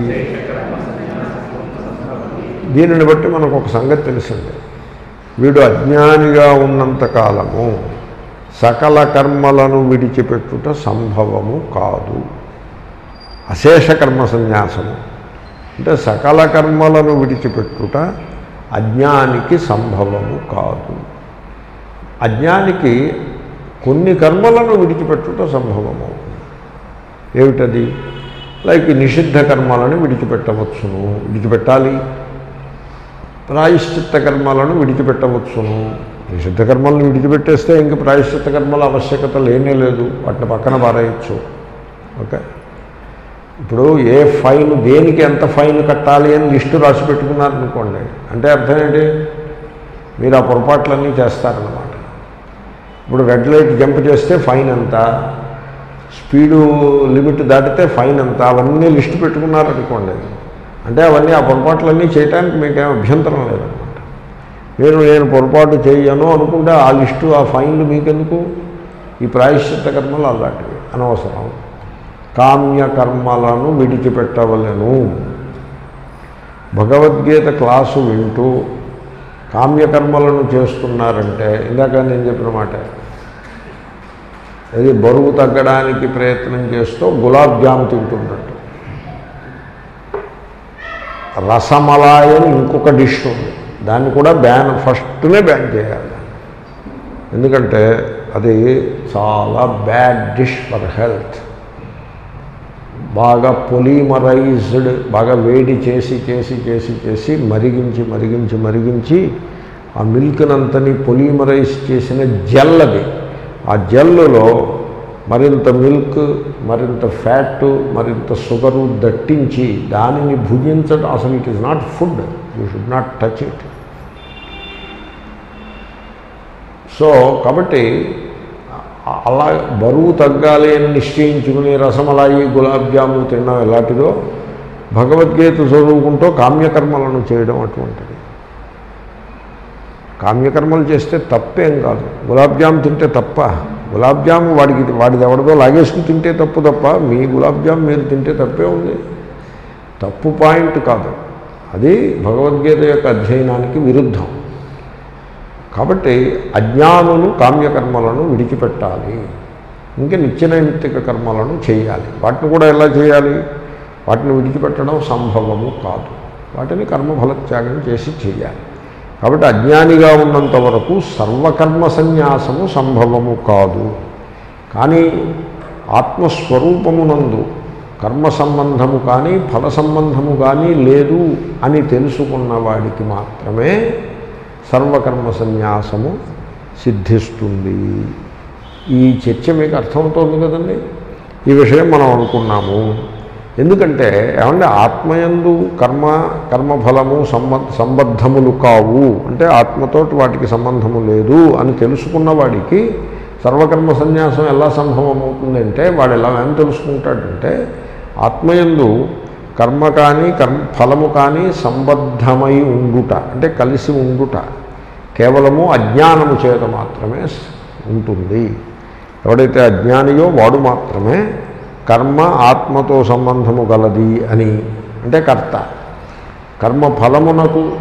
దీనిని బట్టి మనకు ఒక సంగతి తెలిసింది వీడు అజ్ఞానిగా ఉన్నంత కాలము సకల కర్మలను విడిచిపెట్టుట సంభవము కాదు అశేష కర్మ సన్యాసము అంటే సకల కర్మలను విడిచిపెట్టుట అజ్ఞానికి సంభవము కాదు అజ్ఞానికి కొన్ని కర్మలను విడిచిపెట్టుట సంభవము ఏమిటది లైక్ నిషిద్ధ కర్మలను విడిచిపెట్టవచ్చును విడిచిపెట్టాలి ప్రాయశ్చిత్త కర్మలను విడిచిపెట్టవచ్చును నిషిద్ధ కర్మలను విడిచిపెట్టేస్తే ఇంక ప్రాయశ్చిత్త కర్మల ఆవశ్యకత లేనే లేదు వాటిని పక్కన పారేయచ్చు ఓకే ఇప్పుడు ఏ ఫైన్ దేనికి ఎంత ఫైన్ కట్టాలి అని లిస్టు రాసి పెట్టుకున్నారనుకోండి అంటే అర్థం ఏంటి మీరు ఆ పొరపాట్లన్నీ చేస్తారన్నమాట ఇప్పుడు రెడ్ లైట్ జంప్ చేస్తే ఫైన్ ఎంత స్పీడు లిమిట్ దాటితే ఫైన్ ఎంత అవన్నీ లిస్టు పెట్టుకున్నారనుకోండి అంటే అవన్నీ ఆ పొరపాట్లన్నీ చేయడానికి మీకేం అభ్యంతరం లేదనమాట మీరు నేను పొరపాటు చేయను అనుకుంటే ఆ లిస్టు ఆ ఫైన్లు మీకెందుకు ఈ ప్రాయశ్చిత్త కర్మలు అలాంటివి అనవసరం కామ్య కర్మలను విడిచిపెట్టవలను భగవద్గీత క్లాసు వింటూ కామ్యకర్మలను చేస్తున్నారంటే ఇందాక నేను చెప్పిన మాట అది బరువు తగ్గడానికి ప్రయత్నం చేస్తూ గులాబ్ జామ్ తింటున్నట్టు రసమలాయ్ అని ఇంకొక డిష్ ఉంది దాన్ని కూడా బ్యాన్ ఫస్ట్నే బ్యాన్ చేయాలి ఎందుకంటే అది చాలా బ్యాడ్ డిష్ ఫర్ హెల్త్ బాగా పొలిమరైజ్డ్ బాగా వేడి చేసి చేసి చేసి చేసి మరిగించి మరిగించి మరిగించి ఆ మిల్క్నంతని పొలిమరైజ్ చేసిన జెల్ అది ఆ జెల్లులో మరింత మిల్క్ మరింత ఫ్యాట్ మరింత షుగరు దట్టించి దానిని భుజించడం అసలు it is not food you should not touch it so కాబట్టి అలా బరువు తగ్గాలి అని నిశ్చయించుకుని రసమలాయి గులాబ్ జాము తినడం ఎలాంటిదో భగవద్గీత చదువుకుంటూ కామ్యకర్మలను చేయడం అటువంటిది కామ్యకర్మలు చేస్తే తప్పేం కాదు గులాబ్ జామ్ తింటే తప్ప గులాబ్ జామ్ వాడికి వాడిది ఎవరిదో లాగేసుకుని తింటే తప్పు తప్ప మీ గులాబ్ జామ్ మీరు తింటే తప్పే ఉంది తప్పు పాయింట్ కాదు అది భగవద్గీత యొక్క అధ్యయనానికి విరుద్ధం కాబట్టి అజ్ఞానులు కామ్యకర్మలను విడిచిపెట్టాలి ఇంకా నిత్యనైమిత్తిక కర్మలను చేయాలి వాటిని కూడా ఎలా చేయాలి వాటిని విడిచిపెట్టడం సంభవము కాదు వాటిని కర్మఫలత్యాగం చేసి చేయాలి కాబట్టి అజ్ఞానిగా ఉన్నంత వరకు సర్వకర్మ సన్యాసము సంభవము కాదు కానీ ఆత్మస్వరూపమునందు కర్మ సంబంధము కానీ ఫల సంబంధము కానీ లేదు అని తెలుసుకున్న వాడికి మాత్రమే సర్వకర్మ సన్యాసము సిద్ధిస్తుంది ఈ చర్చ మీకు అర్థమవుతోంది కదండి ఈ విషయం మనం అనుకున్నాము ఎందుకంటే ఏమంటే ఆత్మయందు కర్మ కర్మఫలము సంబ సంబద్ధములు కావు అంటే ఆత్మతోటి వాటికి సంబంధము లేదు అని తెలుసుకున్న వాడికి సర్వకర్మ సన్యాసం ఎలా సంభవం అవుతుందంటే వాడు ఎలా ఏం తెలుసుకుంటాడంటే ఆత్మయందు కర్మ కానీ కర్మ ఫలము కానీ సంబద్ధమై ఉండుట అంటే కలిసి ఉండుట కేవలము అజ్ఞానము చేత మాత్రమే ఉంటుంది ఎవడైతే అజ్ఞానియో వాడు మాత్రమే కర్మ ఆత్మతో సంబంధము గలది అని అంటే కర్త కర్మ ఫలమునకు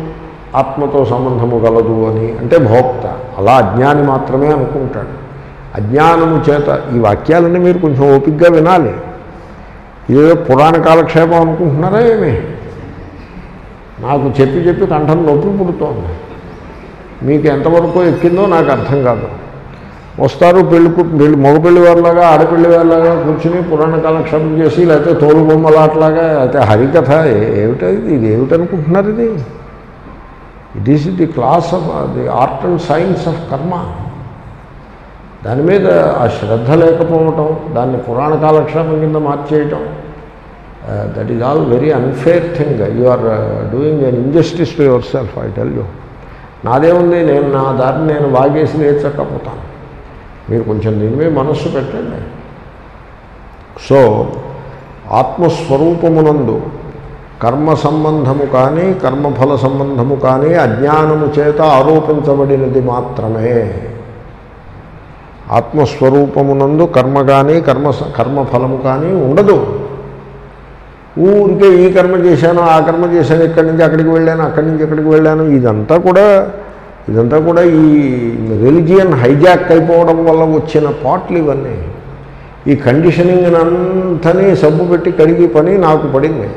ఆత్మతో సంబంధము గలదు అని అంటే భోక్త అలా అజ్ఞాని మాత్రమే అనుకుంటాడు అజ్ఞానము చేత ఈ వాక్యాలన్నీ మీరు కొంచెం ఓపికగా వినాలి ఇదేదో పురాణ కాలక్షేపం అనుకుంటున్నారా ఏమి నాకు చెప్పి చెప్పి కంఠం నొప్పి పుడుతోంది మీకు ఎంతవరకు ఎక్కిందో నాకు అర్థం కాదు వస్తారు పెళ్లి కు- పెళ్లి మగపెళ్లి వారిలాగా ఆడపెళ్లి వారిలాగా కూర్చుని పురాణ కాలక్షేపం చేసి లేకపోతే తోలు బొమ్మలాట్లాగా అయితే హరికథ ఏ- ఏమిటది ఇది ఏమిటనుకుంటున్నారు ఇది it is the class of the art and science of karma దాని మీద ఆ శ్రద్ధ లేకపోవటం దాన్ని పురాణ కాలక్షేపం కింద మార్చేయటం that is all very unfair thing you are doing an injustice to yourself I tell you నాదేముంది నేను నా దారిని నేను వాగేసి లేచకపోతాను మీరు కొంచెం దీని మీద మనస్సు పెట్టండి సో ఆత్మస్వరూపమునందు కర్మ సంబంధము కానీ కర్మఫల సంబంధము కానీ అజ్ఞానము చేత ఆరోపించబడినది మాత్రమే ఆత్మస్వరూపమునందు కర్మ కానీ కర్మ స- కర్మఫలము కానీ ఉండదు ఊరికే ఈ కర్మ చేశాను ఆ కర్మ చేశాను ఇక్కడి నుంచి అక్కడికి వెళ్ళాను అక్కడి నుంచి ఇక్కడికి వెళ్ళాను ఇదంతా కూడా ఇదంతా కూడా ఈ రిలిజియన్ హైజాక్ అయిపోవడం వల్ల వచ్చిన పాటలు ఇవన్నీ ఈ కండిషనింగ్ అంతని సబ్బు పెట్టి కడిగి పని నాకు పడింది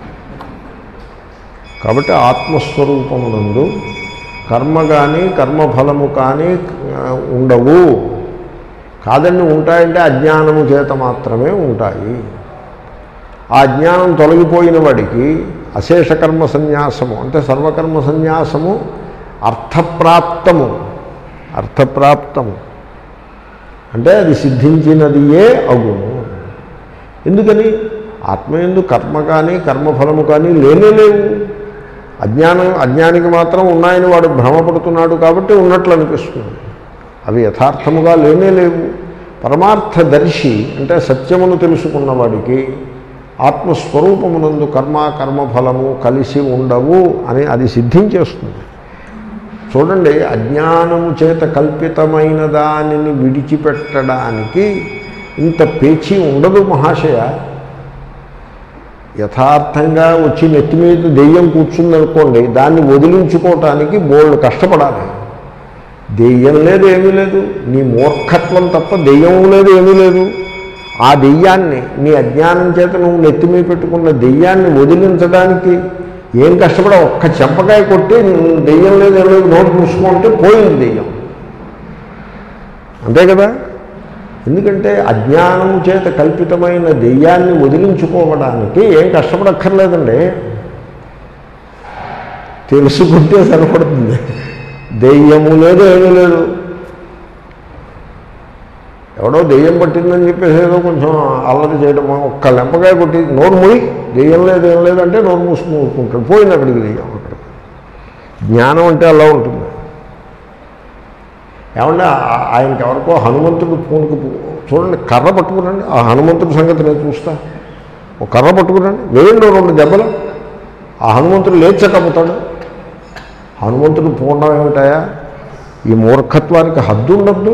కాబట్టి ఆత్మస్వరూపమునందు కర్మ కానీ కర్మఫలము కానీ ఆ, ఉండవు కాదండి ఉంటాయంటే అజ్ఞానము చేత మాత్రమే ఉంటాయి ఆ అజ్ఞానం తొలగిపోయిన వాడికి అశేష కర్మ సన్యాసము అంటే సర్వకర్మ సన్యాసము అర్థప్రాప్తము అర్థప్రాప్తము అంటే అది సిద్ధించినదియే అగును ఎందుకని ఆత్మయందు కర్మ కానీ కర్మఫలము కానీ లేనే లేవు అజ్ఞానం అజ్ఞానికి మాత్రం ఉన్నాయని వాడు భ్రమపడుతున్నాడు కాబట్టి ఉన్నట్లు అనిపిస్తుంది అవి యథార్థముగా లేనే లేవు పరమార్థదర్శి అంటే సత్యమును తెలుసుకున్న వాడికి ఆత్మస్వరూపమునందు కర్మ కర్మఫలము కలిసి ఉండవు అని అది సిద్ధించేస్తుంది చూడండి అజ్ఞానము చేత కల్పితమైన దానిని విడిచిపెట్టడానికి ఇంత పేచీ ఉండదు మహాశయ యథార్థంగా వచ్చి నెత్తి మీద దెయ్యం కూర్చుందనుకోండి దాన్ని వదిలించుకోవటానికి బోల్డ్ కష్టపడాలి దెయ్యం లేదు ఏమీ లేదు నీ మూర్ఖత్వం తప్ప దెయ్యం లేదు ఏమీ లేదు ఆ దెయ్యాన్ని నీ అజ్ఞానం చేత నువ్వు నెత్తి మీద పెట్టుకున్న దెయ్యాన్ని వదిలించడానికి ఏం కష్టపడ ఒక్క చెంపకాయ కొట్టి నువ్వు దెయ్యం లేదు ఏం లేదు నోటు మూసుకుంటే పోయింది దెయ్యం అంతే కదా ఎందుకంటే అజ్ఞానం చేత కల్పితమైన దెయ్యాన్ని వదిలించుకోవడానికి ఏం కష్టపడక్కర్లేదండి తెలుసుకుంటే సరిపడుతుంది దెయ్యము లేదు ఏమీ లేదు ఎవడో దెయ్యం పట్టిందని చెప్పేసి ఏదో కొంచెం అల్లరి చేయడం ఒక్క లెంపకాయ కొట్టి నోరు ముడి దెయ్యం లేదు ఏం లేదంటే నోరు మూసుకుని ఊరుకుంటాడు పోయింది అక్కడికి దెయ్యం అక్కడ జ్ఞానం అంటే అలా ఉంటుంది ఏమంటే ఆ- ఆయనకి ఎవరికో హనుమంతుడు పూనుకు చూడండి కర్ర పట్టుకురండి ఆ హనుమంతుడి సంగతి నేను చూస్తా ఒక కర్ర పట్టుకురండి వేయండి ఓ రెండు దెబ్బలు ఆ హనుమంతుడు లేచకపోతాడు హనుమంతుడు పూర్ణం ఏమిటాయా ఈ మూర్ఖత్వానికి హద్దు ఉండద్దు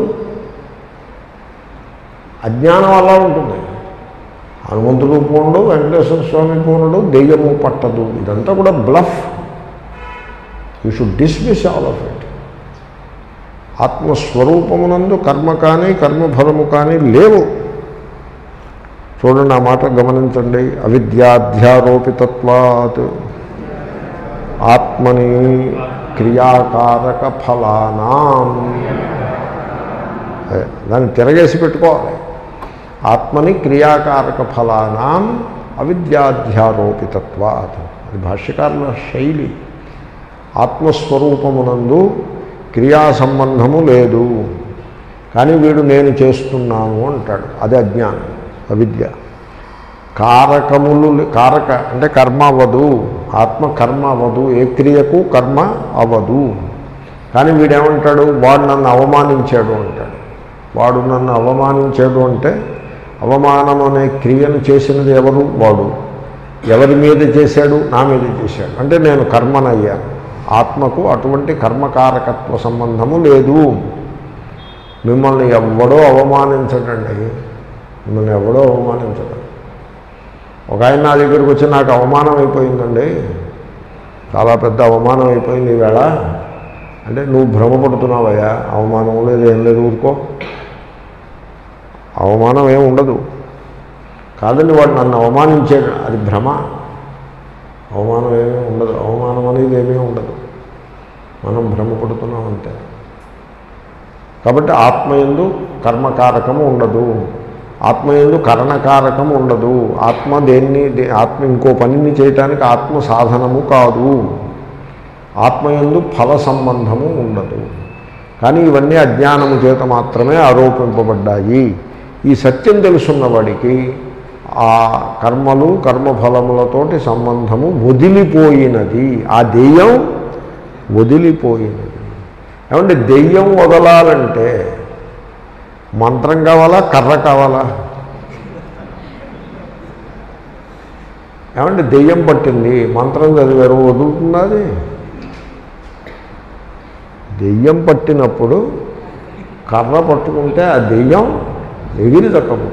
అజ్ఞానం అలా ఉంటుంది హనుమంతుడు పూర్ణుడు వెంకటేశ్వర స్వామి పూర్ణుడు దెయ్యము పట్టదు ఇదంతా కూడా bluff you should dismiss all of it ఆత్మస్వరూపమునందు కర్మ కానీ కర్మఫలము కానీ లేవు చూడండి ఆ మాట గమనించండి అవిద్యాధ్యారోపితత్వాత్ ఆత్మని క్రియాకారక ఫలానాం అదే, దాన్ని తిరగేసి పెట్టుకోవాలి ఆత్మని క్రియాకారక ఫలానాం అవిద్యాధ్యారోపితత్వాత్ అది భాష్యకారుల శైలి ఆత్మస్వరూపమునందు క్రియా సంబంధము లేదు కానీ వీడు నేను చేస్తున్నాను అంటాడు అది అజ్ఞానం అవిద్య కారకములు లే- కారక అంటే కర్మ అవ్వదు ఆత్మ కర్మ అవ్వదు ఏ క్రియకు కర్మ అవ్వదు కానీ వీడేమంటాడు వాడు నన్ను అవమానించాడు అంటాడు వాడు నన్ను అవమానించాడు అంటే అవమానం అనే క్రియను చేసినది ఎవరు వాడు ఎవరి మీద చేశాడు నా మీద చేశాడు అంటే నేను కర్మనయ్యాను ఆత్మకు అటువంటి కర్మకారకత్వ సంబంధము లేదు మిమ్మల్ని ఎవ్వడో అవమానించడండి మిమ్మల్ని ఎవడో అవమానించడం ఒక ఆయన నా దగ్గరికి వచ్చి నాకు అవమానం అయిపోయిందండి చాలా పెద్ద అవమానం అయిపోయింది ఈవేళ అంటే నువ్వు భ్రమపడుతున్నావయ్యా అవమానం లేదు ఏం లేదు ఊరుకో అవమానం ఏం ఉండదు కాదండి వాడు నన్ను అవమానించాడు అది భ్రమ అవమానం ఏమీ ఉండదు అవమానం అనేది ఏమీ ఉండదు మనం భ్రమపడుతున్నాం అంతే కాబట్టి ఆత్మయందు కర్మకారకము ఉండదు ఆత్మయందు కరణకారకము ఉండదు ఆత్మ దేన్ని దే- ఆత్మ ఇంకో పనిని చేయటానికి ఆత్మ సాధనము కాదు ఆత్మయందు ఫల సంబంధము ఉండదు కానీ ఇవన్నీ అజ్ఞానము చేత మాత్రమే ఆరోపింపబడ్డాయి ఈ సత్యం తెలుసున్నవాడికి ఆ కర్మలు కర్మఫలములతోటి సంబంధము వదిలిపోయినది ఆ దెయ్యం వదిలిపోయినది ఏమంటే దెయ్యం వదలాలంటే మంత్రం కావాలా కర్ర కావాలా ఏమంటే దెయ్యం పట్టింది మంత్రం చదివారు వదులుతున్నది దెయ్యం పట్టినప్పుడు కర్ర పట్టుకుంటే ఆ దెయ్యం ఎగిరి తక్కము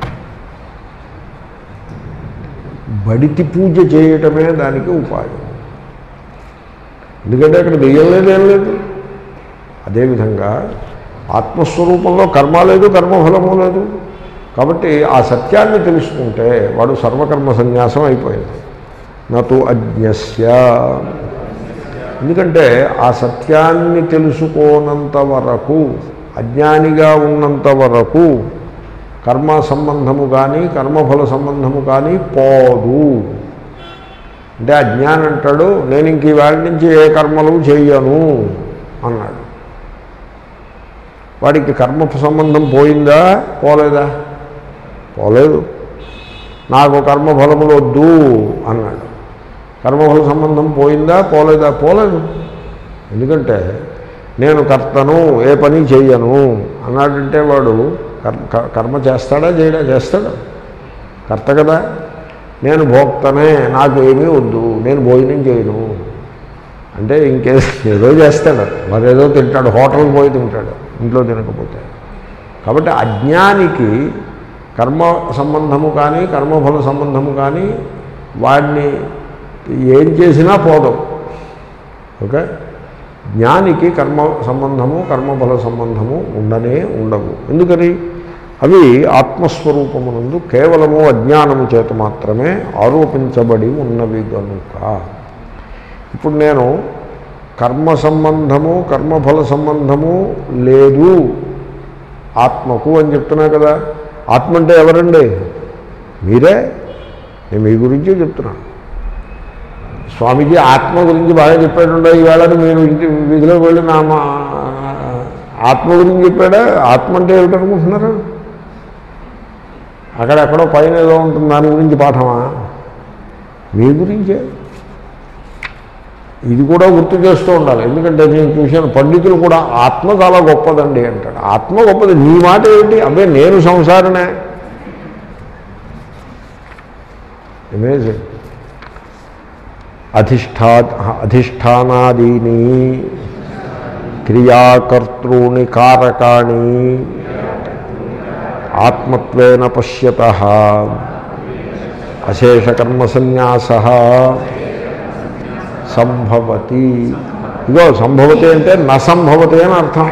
బడితి పూజ చేయటమే దానికి ఉపాయం ఎందుకంటే అక్కడ దెయ్యం లేదు ఏం లేదు అదేవిధంగా ఆత్మస్వరూపంలో కర్మ లేదు కర్మఫలము లేదు కాబట్టి ఆ సత్యాన్ని తెలుసుకుంటే వాడు సర్వకర్మ సన్యాసం అయిపోయింది నటు అజ్ఞస్య ఎందుకంటే ఆ సత్యాన్ని తెలుసుకోనంత వరకు అజ్ఞానిగా ఉన్నంత వరకు కర్మ సంబంధము కానీ కర్మఫల సంబంధము కానీ పోదు అంటే అజ్ఞానం అంటాడు నేను ఇంక ఈవేళ నుంచి ఏ కర్మలు చేయను అన్నాడు వాడికి కర్మ సంబంధం పోయిందా పోలేదా పోలేదు నాకు కర్మఫలములు వద్దు అన్నాడు కర్మఫల సంబంధం పోయిందా పోలేదా పోలేదు ఎందుకంటే నేను కర్తను ఏ పని చెయ్యను అన్నాడంటే వాడు కర్మ కర్మ చేస్తాడా చేయడా చేస్తాడు కర్త కదా నేను భోక్తనే నాకు ఏమీ వద్దు నేను భోజనం చేయను అంటే ఇంకే ఏదో చేస్తాడు మరేదో తింటాడు హోటల్కి పోయి తింటాడు ఇంట్లో తినకపోతే కాబట్టి అజ్ఞానికి కర్మ సంబంధము కానీ కర్మఫల సంబంధము కానీ వాడిని ఏం చేసినా పోదు ఓకే జ్ఞానికి కర్మ సంబంధము కర్మఫల సంబంధము ఉండనే ఉండవు ఎందుకని అవి ఆత్మస్వరూపమునందు కేవలము అజ్ఞానము చేత మాత్రమే ఆరోపించబడి ఉన్నవి గనుక ఇప్పుడు నేను కర్మ సంబంధము కర్మఫల సంబంధము లేదు ఆత్మకు అని చెప్తున్నా కదా ఆత్మ అంటే ఎవరండి మీరే నేను మీ గురించే చెప్తున్నాను స్వామీజీ ఆత్మ గురించి బాగా చెప్పాడుండో ఈవేళని మీరు ఇంటి వీధిలోకి వెళ్ళి నా మా ఆత్మ గురించి చెప్పాడా ఆత్మ అంటే ఏమిటనుకుంటున్నారు అక్కడెక్కడో పైన ఏదో ఉంటుంది దాని గురించి పాఠమా మీ గురించే ఇది కూడా గుర్తు చేస్తూ ఉండాలి ఎందుకంటే నేను చూశాను పండితులు కూడా ఆత్మ చాలా గొప్పదండి అంటాడు ఆత్మ గొప్పది నీ మాట ఏమిటి అబ్బే నేను సంసారనే అమేజింగ్ అధిష్ఠా అధిష్టానాదీని క్రియాకర్తॄని కారకాణి ఆత్మత్వేన పశ్యత అశేషకర్మసన్యాస సంభవతి ఇగో సంభవతి అంటే నసంభవతి అని అర్థం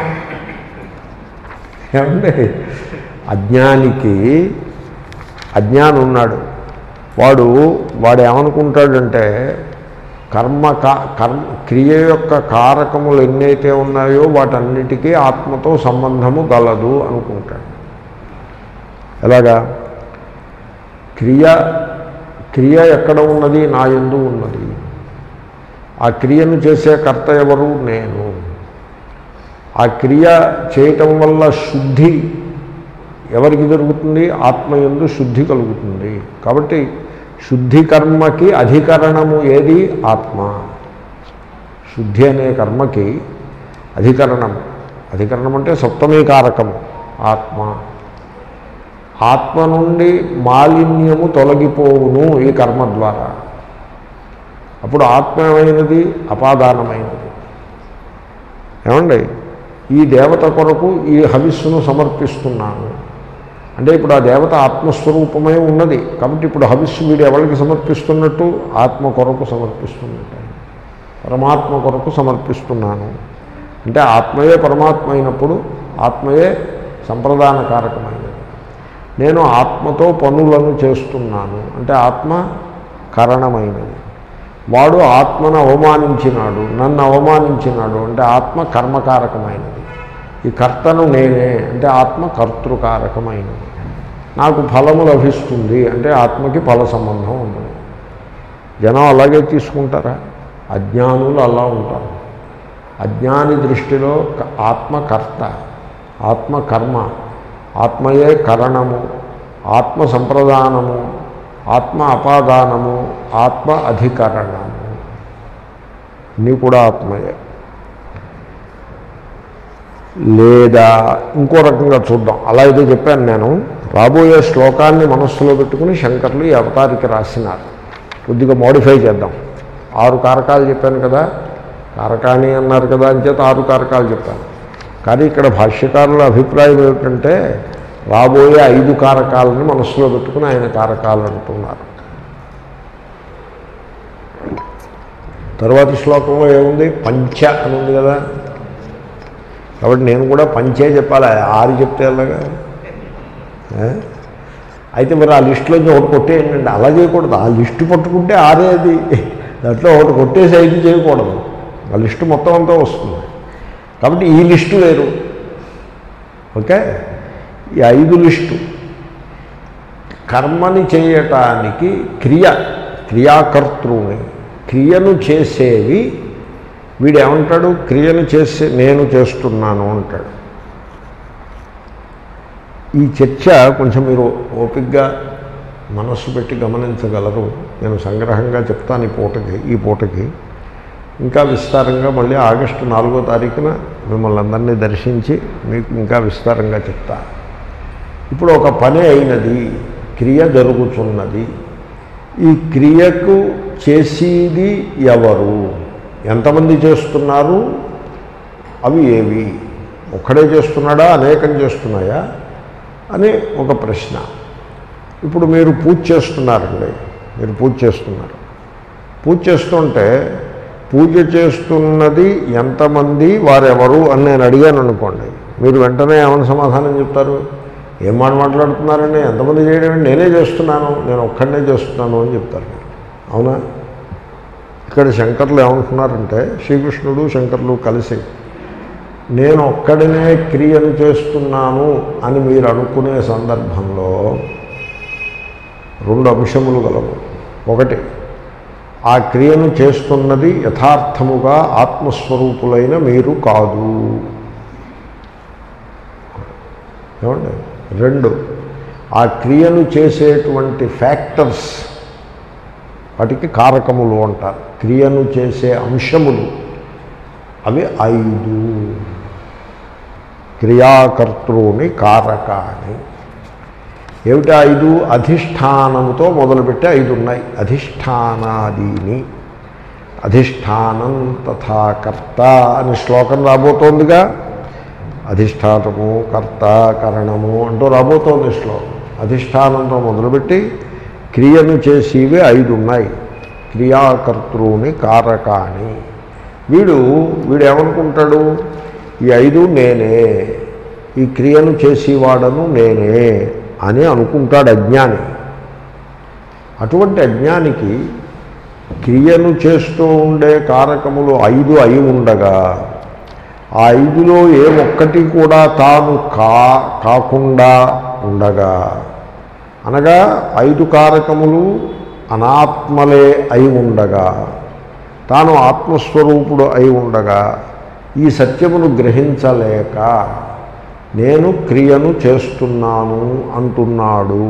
ఏమండి అజ్ఞానికి అజ్ఞానం ఉన్నాడు వాడు వాడు ఏమనుకుంటాడంటే కర్మ కా కర్మ క్రియ యొక్క కారకములు ఎన్నైతే ఉన్నాయో వాటన్నిటికీ ఆత్మతో సంబంధము గలదు అనుకుంటాడు ఎలాగా క్రియ క్రియ ఎక్కడ ఉన్నది నా యందు ఉన్నది ఆ క్రియను చేసే కర్త ఎవరు నేను ఆ క్రియ చేయటం వల్ల శుద్ధి ఎవరికి జరుగుతుంది ఆత్మయందు శుద్ధి కలుగుతుంది కాబట్టి శుద్ధి కర్మకి అధికరణము ఏది ఆత్మ శుద్ధి అనే కర్మకి అధికరణం అధికరణం అంటే సప్తమీకారకము ఆత్మ ఆత్మ నుండి మాలిన్యము తొలగిపోవును ఈ కర్మ ద్వారా అప్పుడు ఆత్మమైనది అపాదానమైనది ఏమండి ఈ దేవత కొరకు ఈ హవిస్సును సమర్పిస్తున్నాను అంటే ఇప్పుడు ఆ దేవత ఆత్మస్వరూపమై ఉన్నది కాబట్టి ఇప్పుడు హవిస్సు వీడు ఎవరికి సమర్పిస్తున్నట్టు ఆత్మ కొరకు సమర్పిస్తున్నట్టు పరమాత్మ కొరకు సమర్పిస్తున్నాను అంటే ఆత్మయే పరమాత్మ అయినప్పుడు ఆత్మయే సంప్రదాన కారకమైనది నేను ఆత్మతో పనులను చేస్తున్నాను అంటే ఆత్మ కారణమైనది వాడు ఆత్మను అవమానించినాడు నన్ను అవమానించినాడు అంటే ఆత్మ కర్మకారకమైనది ఈ కర్తను నేనే అంటే ఆత్మ కర్తృకారకమైనది నాకు ఫలము లభిస్తుంది అంటే ఆత్మకి ఫల సంబంధం ఉన్నది జనం అలాగే తీసుకుంటారా అజ్ఞానులు అలా ఉంటారు అజ్ఞాని దృష్టిలో క- ఆత్మ కర్త ఆత్మ కర్మ ఆత్మయే కరణము ఆత్మ సంప్రదానము ఆత్మ అపాదానము ఆత్మ అధికరణము నీ కూడా ఆత్మయే లేదా ఇంకో రకంగా చూద్దాం అలా అయితే చెప్పాను నేను రాబోయే శ్లోకాన్ని మనస్సులో పెట్టుకుని శంకర్లు ఈ అవతారికి రాసినారు కొద్దిగా మోడిఫై చేద్దాం ఆరు కారకాలు చెప్పాను కదా కారకాని అన్నారు కదా అని చేత ఆరు కారకాలు చెప్పాను కానీ ఇక్కడ భాష్యకారుల అభిప్రాయం ఏమిటంటే రాబోయే ఐదు కారకాలని మనస్సులో పెట్టుకుని ఆయన కారకాలు అంటున్నారు తర్వాతి శ్లోకంలో ఏముంది పంచ అని ఉంది కదా కాబట్టి నేను కూడా పంచే చెప్పాలి ఆరు చెప్తే అలాగా ఏ? అయితే మరి ఆ లిస్టులోంచి ఒకటి కొట్టేయండి అలా చేయకూడదు ఆ లిస్టు పట్టుకుంటే ఆరే అది దాంట్లో ఒకటి కొట్టేసి ఐదు చేయకూడదు ఆ లిస్టు మొత్తం అంతా వస్తుంది కాబట్టి ఈ లిస్టు వేరు ఓకే ఈ ఐదు లిస్టు కర్మని చేయటానికి క్రియ క్రియాకర్తృని క్రియను చేసేవి వీడు ఏమంటాడు క్రియను చేసే నేను చేస్తున్నాను అంటాడు ఈ చర్చ కొంచెం మీరు ఓపికగా మనస్సు పెట్టి గమనించగలరు నేను సంగ్రహంగా చెప్తాను ఈ పూటకి ఈ పూటకి ఇంకా విస్తారంగా మళ్ళీ ఆగస్టు నాలుగో తారీఖున మిమ్మల్ని అందరినీ దర్శించి మీకు ఇంకా విస్తారంగా చెప్తా ఇప్పుడు ఒక పని అయినది క్రియ జరుగుతున్నది ఈ క్రియకు చేసేది ఎవరు ఎంతమంది చేస్తున్నారు అవి ఏవి ఒక్కడే చేస్తున్నాడా అనేకం చేస్తున్నాయా అని ఒక ప్రశ్న ఇప్పుడు మీరు పూజ చేస్తున్నారండి మీరు పూజ చేస్తున్నారు పూజ చేస్తుంటే పూజ చేస్తున్నది ఎంతమంది వారెవరు అని నేను అడిగాను అనుకోండి మీరు వెంటనే ఏమైనా సమాధానం చెప్తారు ఏం మాట మాట్లాడుతున్నారండి ఎంతమంది చేయడం ఏంటి? నేనే చేస్తున్నాను నేను ఒక్కడనే చేస్తున్నాను అని చెప్తారు మీరు అవునా ఇక్కడ శంకర్లు ఏమంటున్నారంటే శ్రీకృష్ణుడు శంకర్లు కలిసి నేను ఒక్కడినే క్రియను చేస్తున్నాను అని మీరు అనుకునే సందర్భంలో రెండు అంశములు గలవు ఒకటి ఆ క్రియను చేస్తున్నది యథార్థముగా ఆత్మస్వరూపులైన మీరు కాదు ఏమండి రెండు ఆ క్రియను చేసేటువంటి ఫ్యాక్టర్స్ వాటికి కారకములు అంటారు క్రియను చేసే అంశములు అవి ఐదు క్రియాకర్తృని కారకాని ఏమిటి ఐదు అధిష్టానముతో మొదలుపెట్టి ఐదు ఉన్నాయి అధిష్టానాదీని అధిష్టానం తథా కర్త అని శ్లోకం రాబోతోందిగా అధిష్టానము కర్త కరణము అంటూ రాబోతోంది శ్లోకం అధిష్టానంతో మొదలుపెట్టి క్రియను చేసేవి ఐదు ఉన్నాయి క్రియాకర్తృని కారకాని వీడు వీడు ఏమనుకుంటాడు ఈ ఐదు నేనే ఈ క్రియను చేసేవాడను నేనే అని అనుకుంటాడు అజ్ఞాని అటువంటి అజ్ఞానికి క్రియను చేస్తూ ఉండే కారకములు ఐదు అయి ఉండగా ఆ ఐదులో ఏ ఒక్కటి కూడా తాను కా కాకుండా ఉండగా అనగా ఐదు కారకములు అనాత్మలే అయి ఉండగా తాను ఆత్మస్వరూపుడు అయి ఉండగా ఈ సత్యమును గ్రహించలేక నేను క్రియను చేస్తున్నాను అంటున్నాడు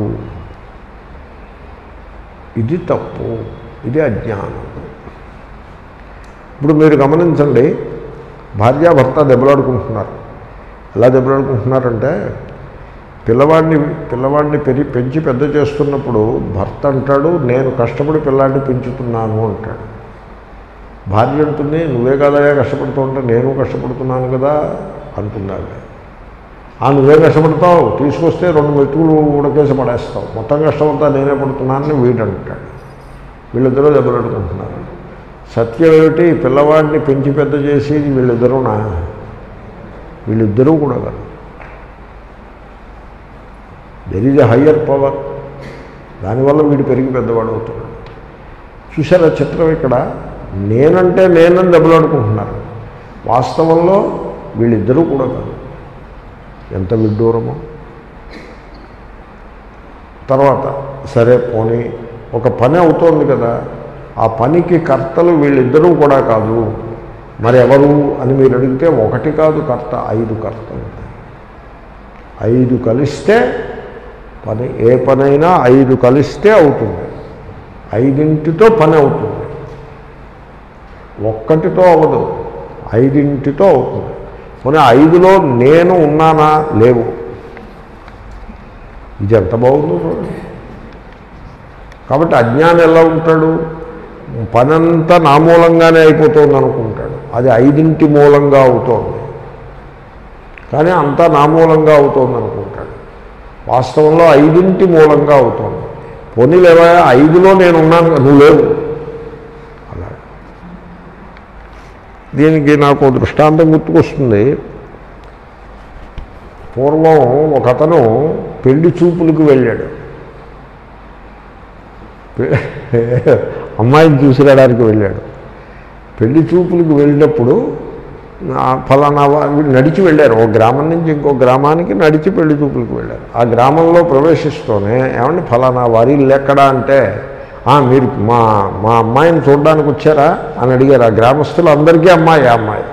ఇది తప్పు ఇది అజ్ఞానం ఇప్పుడు మీరు గమనించండి భార్యాభర్త దెబ్బలాడుకుంటున్నారు ఎలా దెబ్బలాడుకుంటున్నారంటే పిల్లవాడిని పిల్లవాడిని పెరి పెంచి పెద్ద చేస్తున్నప్పుడు భర్త అంటాడు నేను కష్టపడి పిల్లాడిని పెంచుతున్నాను అంటాడు భార్య అంటుంది నువ్వే కదయా కష్టపడుతూ ఉంటే నేను కష్టపడుతున్నాను కదా అంటున్నాడు ఆ నువ్వే కష్టపడతావు తీసుకొస్తే రెండు మెతుకులు ఉడకేసి పడేస్తావు మొత్తం కష్టమంతా నేనే పడుతున్నానని వీడు అంటాడు వీళ్ళిద్దరూ దెబ్బలాడుకుంటున్నారు సత్యం ఏమిటి పిల్లవాడిని పెంచి పెద్ద చేసి వీళ్ళిద్దరునా వీళ్ళిద్దరూ కూడా కాదు there is a higher power దానివల్ల వీడు పెరిగి పెద్దవాడు అవుతున్నాడు చూసారా చిత్రం ఇక్కడ నేనంటే నేనని దెబ్బలాడుకుంటున్నారు వాస్తవంలో వీళ్ళిద్దరూ కూడా కాదు ఎంత విడ్డూరమో తర్వాత సరే పోనీ ఒక పని అవుతోంది కదా ఆ పనికి కర్తలు వీళ్ళిద్దరూ కూడా కాదు మరి ఎవరు అని మీరు అడిగితే ఒకటి కాదు కర్త ఐదు కర్తలు ఐదు కలిస్తే పని ఏ పనైనా ఐదు కలిస్తే అవుతుంది ఐదింటితో పని అవుతుంది ఒక్కటితో అవ్వదు ఐదింటితో అవుతుంది పోనీ ఐదులో నేను ఉన్నానా లేవు ఇది ఎంత బాగుందో చూడండి కాబట్టి అజ్ఞానం ఎలా ఉంటాడు పనంతా నా మూలంగానే అయిపోతుంది అనుకుంటాడు అది ఐదింటి మూలంగా అవుతోంది కానీ అంతా నా మూలంగా అవుతోంది అనుకుంటాడు వాస్తవంలో ఐదింటి మూలంగా అవుతోంది పోనీ లేవా ఐదులో నేను ఉన్నాను కదా, నువ్వు లేవు అలా దీనికి నాకు దృష్టాంతం గుర్తుకొస్తుంది పూర్వం ఒక అతను పెళ్లి చూపులకు వెళ్ళాడు పె- అమ్మాయిని చూసిరాడానికి వెళ్ళాడు పెళ్లి చూపులకు వెళ్ళినప్పుడు ఆ ఫలానా వా- వీళ్ళు నడిచి వెళ్ళారు ఒక గ్రామం నుంచి ఇంకో గ్రామానికి నడిచి పెళ్లి చూపులకు వెళ్ళారు ఆ గ్రామంలో ప్రవేశిస్తూనే ఏమండి ఫలానా వారి ఇల్లు ఎక్కడా అంటే "ఆ, మీరు మా మా అమ్మాయిని చూడడానికి వచ్చారా అని అడిగారు ఆ గ్రామస్తులు అందరికీ అమ్మాయి ఆ అమ్మాయి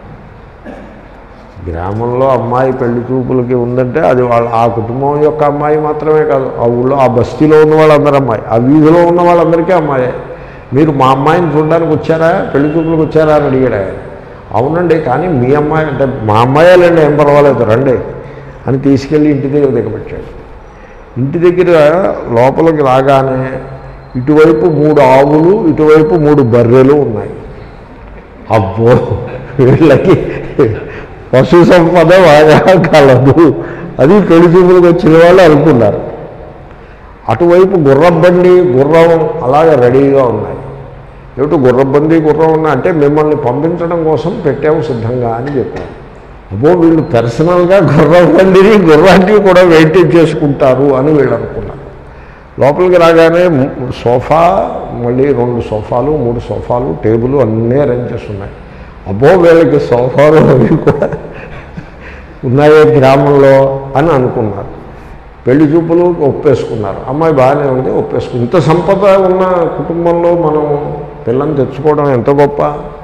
గ్రామంలో అమ్మాయి పెళ్లి చూపులకి ఉందంటే అది వాళ్ళ ఆ కుటుంబం యొక్క అమ్మాయి మాత్రమే కాదు ఆ ఊళ్ళో ఆ బస్తీలో ఉన్న వాళ్ళందరూ అమ్మాయి ఆ వీధిలో ఉన్న వాళ్ళందరికీ అమ్మాయే మీరు మా అమ్మాయిని చూడడానికి వచ్చారా పెళ్లి చూపులకు వచ్చారా అని అడిగాడు ఆయన. అవునండి కానీ మీ అమ్మాయి అంటే మా అమ్మాయేలండి ఏం పర్వాలేదు రండి అని తీసుకెళ్ళి ఇంటి దగ్గర దిగబెట్టాడు ఇంటి దగ్గర లోపలికి రాగానే ఇటువైపు మూడు ఆవులు ఇటువైపు మూడు బర్రెలు ఉన్నాయి అబ్బో వీళ్ళకి పశు సంపద బాగా కలదు అది పెళ్లి చూపులకు వచ్చిన వాళ్ళు అనుకున్నారు అటువైపు గుర్రబండి గుర్రం అలాగే రెడీగా ఉన్నాయి ఏమిటి గుర్రబండి గుర్రం ఉన్నా అంటే మిమ్మల్ని పంపించడం కోసం పెట్టాము సిద్ధంగా అని చెప్పారు అబ్బో వీళ్ళు పర్సనల్గా గుర్రం బండిని గుర్రాన్ని కూడా వెయిటేజ్ చేసుకుంటారు అని వీళ్ళు అనుకున్నారు లోపలికి రాగానే ము- సోఫా మళ్ళీ రెండు సోఫాలు మూడు సోఫాలు టేబుల్ అన్నీ అరేంజ్ చేసి ఉన్నాయి అబ్బో వీళ్ళకి సోఫాలు అవి కూడా ఉన్నాయే గ్రామంలో అని అనుకున్నారు పెళ్లి చూపులు ఒప్పేసుకున్నారు అమ్మాయి బాగానే ఉంది ఒప్పేసుకుని ఇంత సంపద ఉన్న కుటుంబంలో మనం పిల్లని తెచ్చుకోవడం ఎంత గొప్ప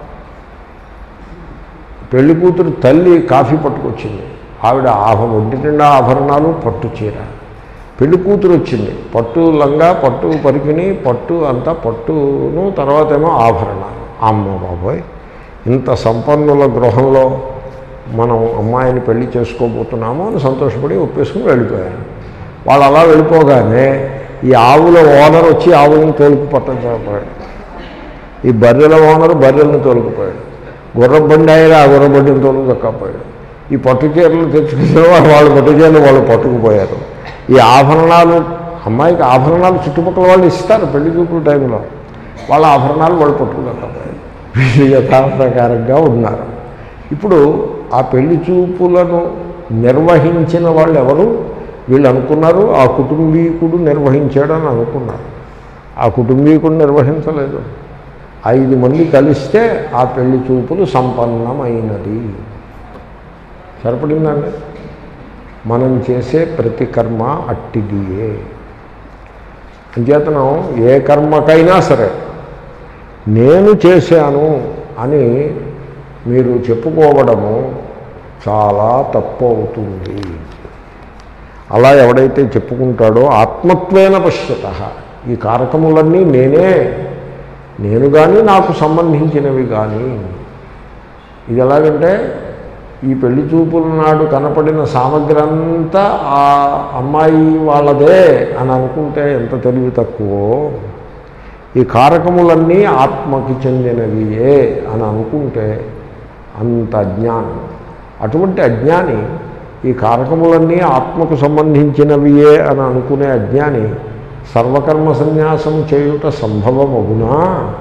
పెళ్లి కూతురు తల్లి కాఫీ పట్టుకొచ్చింది ఆవిడ ఆభ ఒంటి నిండా ఆభరణాలు పట్టు చీర పెళ్లి కూతురు వచ్చింది పట్టు లంగా పట్టు పరికిణి పట్టు అంతా పట్టును తర్వాత ఏమో ఆభరణాలు అమ్మ బాబోయ్ ఇంత సంపన్నుల గృహంలో మనం అమ్మాయిని పెళ్లి చేసుకోబోతున్నాము అని సంతోషపడి ఒప్పేసుకుని వెళ్ళిపోయారు వాళ్ళు అలా వెళ్ళిపోగానే ఈ ఆవుల ఓనర్ వచ్చి ఆవులను తోలుకు పట్టకపోయాడు ఈ బర్రెల ఓనరు బర్రెలను తోలుకుపోయాడు గుర్రబండి ఆయన ఆ గుర్రబండిని తోలుకు దక్కపోయాడు ఈ పట్టు చీరలు తెచ్చుకునే వాళ్ళు వాళ్ళు పట్టు చీరలు వాళ్ళు పట్టుకుపోయారు ఈ ఆభరణాలు అమ్మాయికి ఆభరణాలు చుట్టుపక్కల వాళ్ళు ఇస్తారు పెళ్లి చూపుల టైంలో వాళ్ళ ఆభరణాలు వాళ్ళు పట్టుకుదక్కపోయారు వీళ్ళు యథాప్రకారంగా ఉన్నారు ఇప్పుడు ఆ పెళ్లి చూపులను నిర్వహించిన వాళ్ళు ఎవరు వీళ్ళు అనుకున్నారు ఆ కుటుంబీకుడు నిర్వహించాడని అనుకున్నారు ఆ కుటుంబీకుడు నిర్వహించలేదు ఐదు మంది కలిస్తే ఆ పెళ్లి చూపులు సంపన్నమైనది సరిపడిందండి మనం చేసే ప్రతి కర్మ అట్టిదియే అంచేతనం ఏ కర్మకైనా సరే నేను చేశాను అని మీరు చెప్పుకోవడము చాలా తప్పు అవుతుంది అలా ఎవడైతే చెప్పుకుంటాడో ఆత్మత్వేన పశ్యత ఈ కారకములన్నీ నేనే నేను కానీ నాకు సంబంధించినవి కానీ ఇది ఎలాగంటే ఈ పెళ్లి చూపుల నాడు కనపడిన సామగ్రి అంతా ఆ అమ్మాయి వాళ్ళదే అని అనుకుంటే ఎంత తెలివి తక్కువో ఈ కారకములన్నీ ఆత్మకి చెందినవియే అని అనుకుంటే అంత అజ్ఞానం అటువంటి అజ్ఞాని ఈ కారకములన్నీ ఆత్మకు సంబంధించినవియే అని అనుకునే అజ్ఞాని సర్వకర్మ సన్యాసం చేయుట సంభవమగునా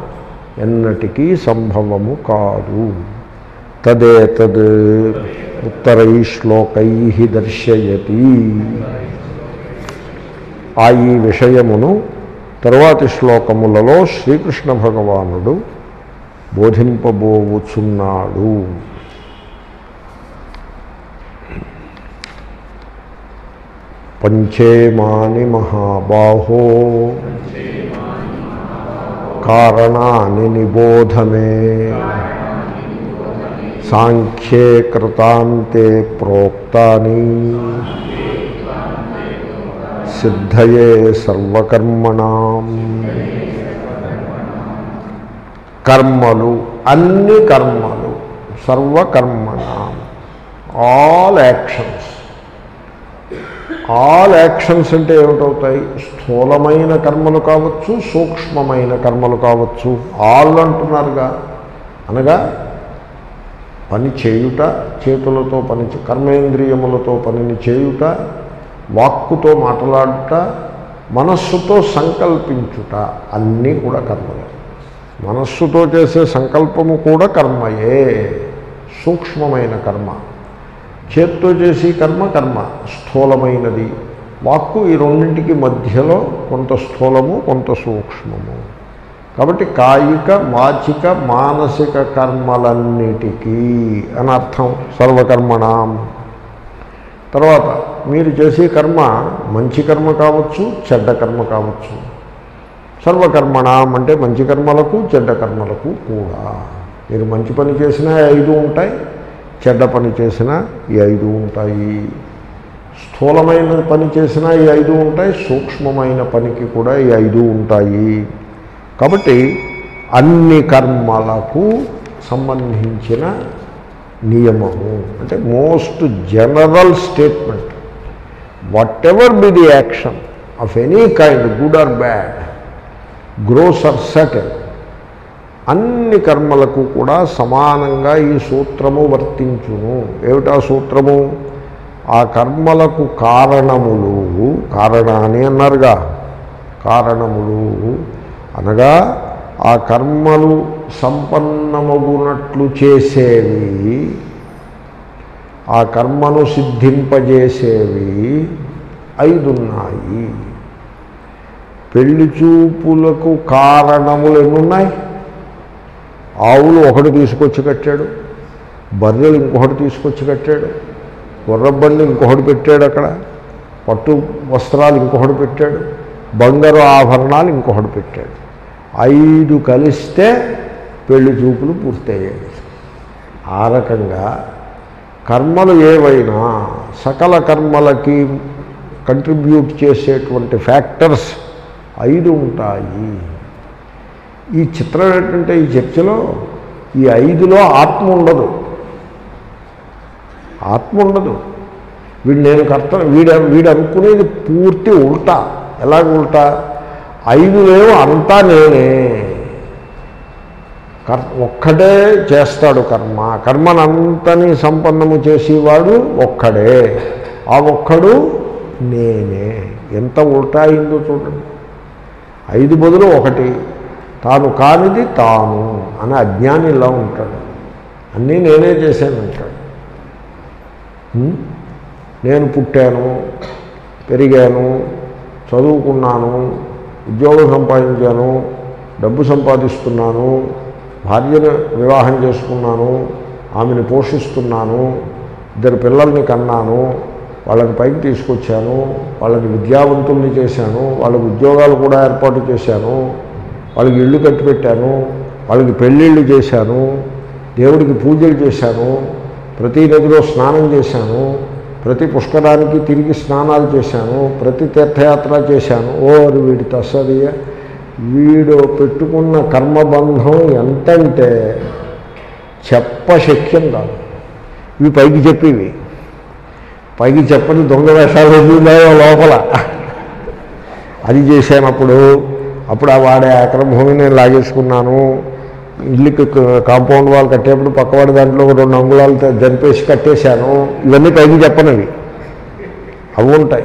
ఎన్నటికీ సంభవము కాదు తదేతద్ ఉత్తరై శ్లోకై దర్శయతి ఆ ఈ విషయమును తరువాతి శ్లోకములలో శ్రీకృష్ణ భగవానుడు బోధింపబోవుచున్నాడు పంచేమాని మహాబాహో కారణాని నిబోధమే సాంఖ్యే కృతాంతే ప్రోక్తాని సిద్ధయే సర్వకర్మణాం కర్మలు అన్ని కర్మలు సర్వకర్మణాం ఆల్ యాక్షన్స్ ఆల్ యాక్షన్స్ అంటే ఏమిటవుతాయి స్థూలమైన కర్మలు కావచ్చు సూక్ష్మమైన కర్మలు కావచ్చు ఆల్ అంటున్నారుగా అనగా పని చేయుట చేతులతో పని చే- కర్మేంద్రియములతో పనిని చేయుట వాక్కుతో మాట్లాడుట మనస్సుతో సంకల్పించుట అన్నీ కూడా కర్మలే మనస్సుతో చేసే సంకల్పము కూడా కర్మయే సూక్ష్మమైన కర్మ చేత్తో చేసే కర్మ కర్మ స్థూలమైనది వాక్కు ఈ రెండింటికి మధ్యలో కొంత స్థూలము కొంత సూక్ష్మము కాబట్టి కాయిక వాచిక మానసిక కర్మలన్నిటికీ అని అర్థం సర్వకర్మణం తర్వాత మీరు చేసే కర్మ మంచి కర్మ కావచ్చు చెడ్డ కర్మ కావచ్చు సర్వకర్మణం అంటే మంచి కర్మలకు చెడ్డ కర్మలకు కూడా మీరు మంచి పని చేసినా ఈ ఐదు ఉంటాయి చెడ్డ పని చేసినా ఈ ఐదు ఉంటాయి స్థూలమైన పని చేసినా ఈ ఐదు ఉంటాయి సూక్ష్మమైన పనికి కూడా ఈ ఐదు ఉంటాయి కాబట్టి అన్ని కర్మలకు సంబంధించిన నియమము అంటే most general statement whatever be the action of any kind good or bad gross or subtle అన్ని కర్మలకు కూడా సమానంగా ఈ సూత్రము వర్తించును ఏమిటా సూత్రము ఆ కర్మలకు కారణములు కారణాన్ని అన్నారుగా కారణములు అనగా ఆ కర్మలు సంపన్నమగునట్లు చేసేవి ఆ కర్మను సిద్ధింపజేసేవి ఐదున్నాయి పెళ్లి చూపులకు కారణములు ఎన్నున్నాయి ఆవులు ఒకటి తీసుకొచ్చి కట్టాడు బర్రెలు ఇంకొకటి తీసుకొచ్చి కట్టాడు గుర్రబండి ఇంకొకటి పెట్టాడు అక్కడ పట్టు వస్త్రాలు ఇంకొకటి పెట్టాడు బంగారు ఆభరణాలు ఇంకొకటి పెట్టాడు ఐదు కలిస్తే పెళ్లి చూపులు పూర్తయ్యాయి ఆ రకంగా కర్మలు ఏవైనా సకల కర్మలకి కంట్రిబ్యూట్ చేసేటువంటి ఫ్యాక్టర్స్ ఐదు ఉంటాయి ఈ చిత్రం ఏంటంటే ఈ చర్చలో ఈ ఐదులో ఆత్మ ఉండదు ఆత్మ ఉండదు వీడు నేను కర్త వీడు వీడు అనుకునేది పూర్తి ఉల్టా ఎలాగ ఉల్టా ఐదులేమో అంతా నేనే కర్ ఒక్కడే చేస్తాడు కర్మ కర్మనంతని సంపన్నము చేసేవాడు ఒక్కడే ఆ ఒక్కడు నేనే ఎంత ఉల్టా అయిందో చూడండి ఐదు బదులు ఒకటి తాను కానిది తాను అని అజ్ఞాని ఇలా ఉంటాడు అన్నీ నేనే చేశానంటాడు హ్మ్? నేను పుట్టాను పెరిగాను చదువుకున్నాను ఉద్యోగం సంపాదించాను డబ్బు సంపాదిస్తున్నాను భార్యను వివాహం చేసుకున్నాను ఆమెను పోషిస్తున్నాను ఇద్దరు పిల్లల్ని కన్నాను వాళ్ళని పైకి తీసుకొచ్చాను వాళ్ళని విద్యావంతుల్ని చేశాను వాళ్ళకి ఉద్యోగాలు కూడా ఏర్పాటు చేశాను వాళ్ళకి ఇళ్ళు కట్టిపెట్టాను వాళ్ళకి పెళ్ళిళ్ళు చేశాను దేవుడికి పూజలు చేశాను ప్రతి నదిలో స్నానం చేశాను ప్రతి పుష్కరానికి తిరిగి స్నానాలు చేశాను ప్రతి తీర్థయాత్ర చేశాను ఓ వీడి తస్సదియ వీడు పెట్టుకున్న కర్మబంధం ఎంతంటే చెప్పశక్యం కాదు ఇవి పైకి చెప్పేవి పైకి చెప్పని దొంగ వేషాలు వదిలినాయో లోపల అది చేశానప్పుడు అప్పుడు ఆ వాడే ఎకరం భూమిని నేను లాగేసుకున్నాను ఇల్లుకి కాంపౌండ్ వాల్ కట్టేప్పుడు పక్కవాడి దాంట్లో ఒక రెండు అంగుళాలు త- జరిపేసి కట్టేశాను ఇవన్నీ పైకి చెప్పనివి అవి ఉంటాయి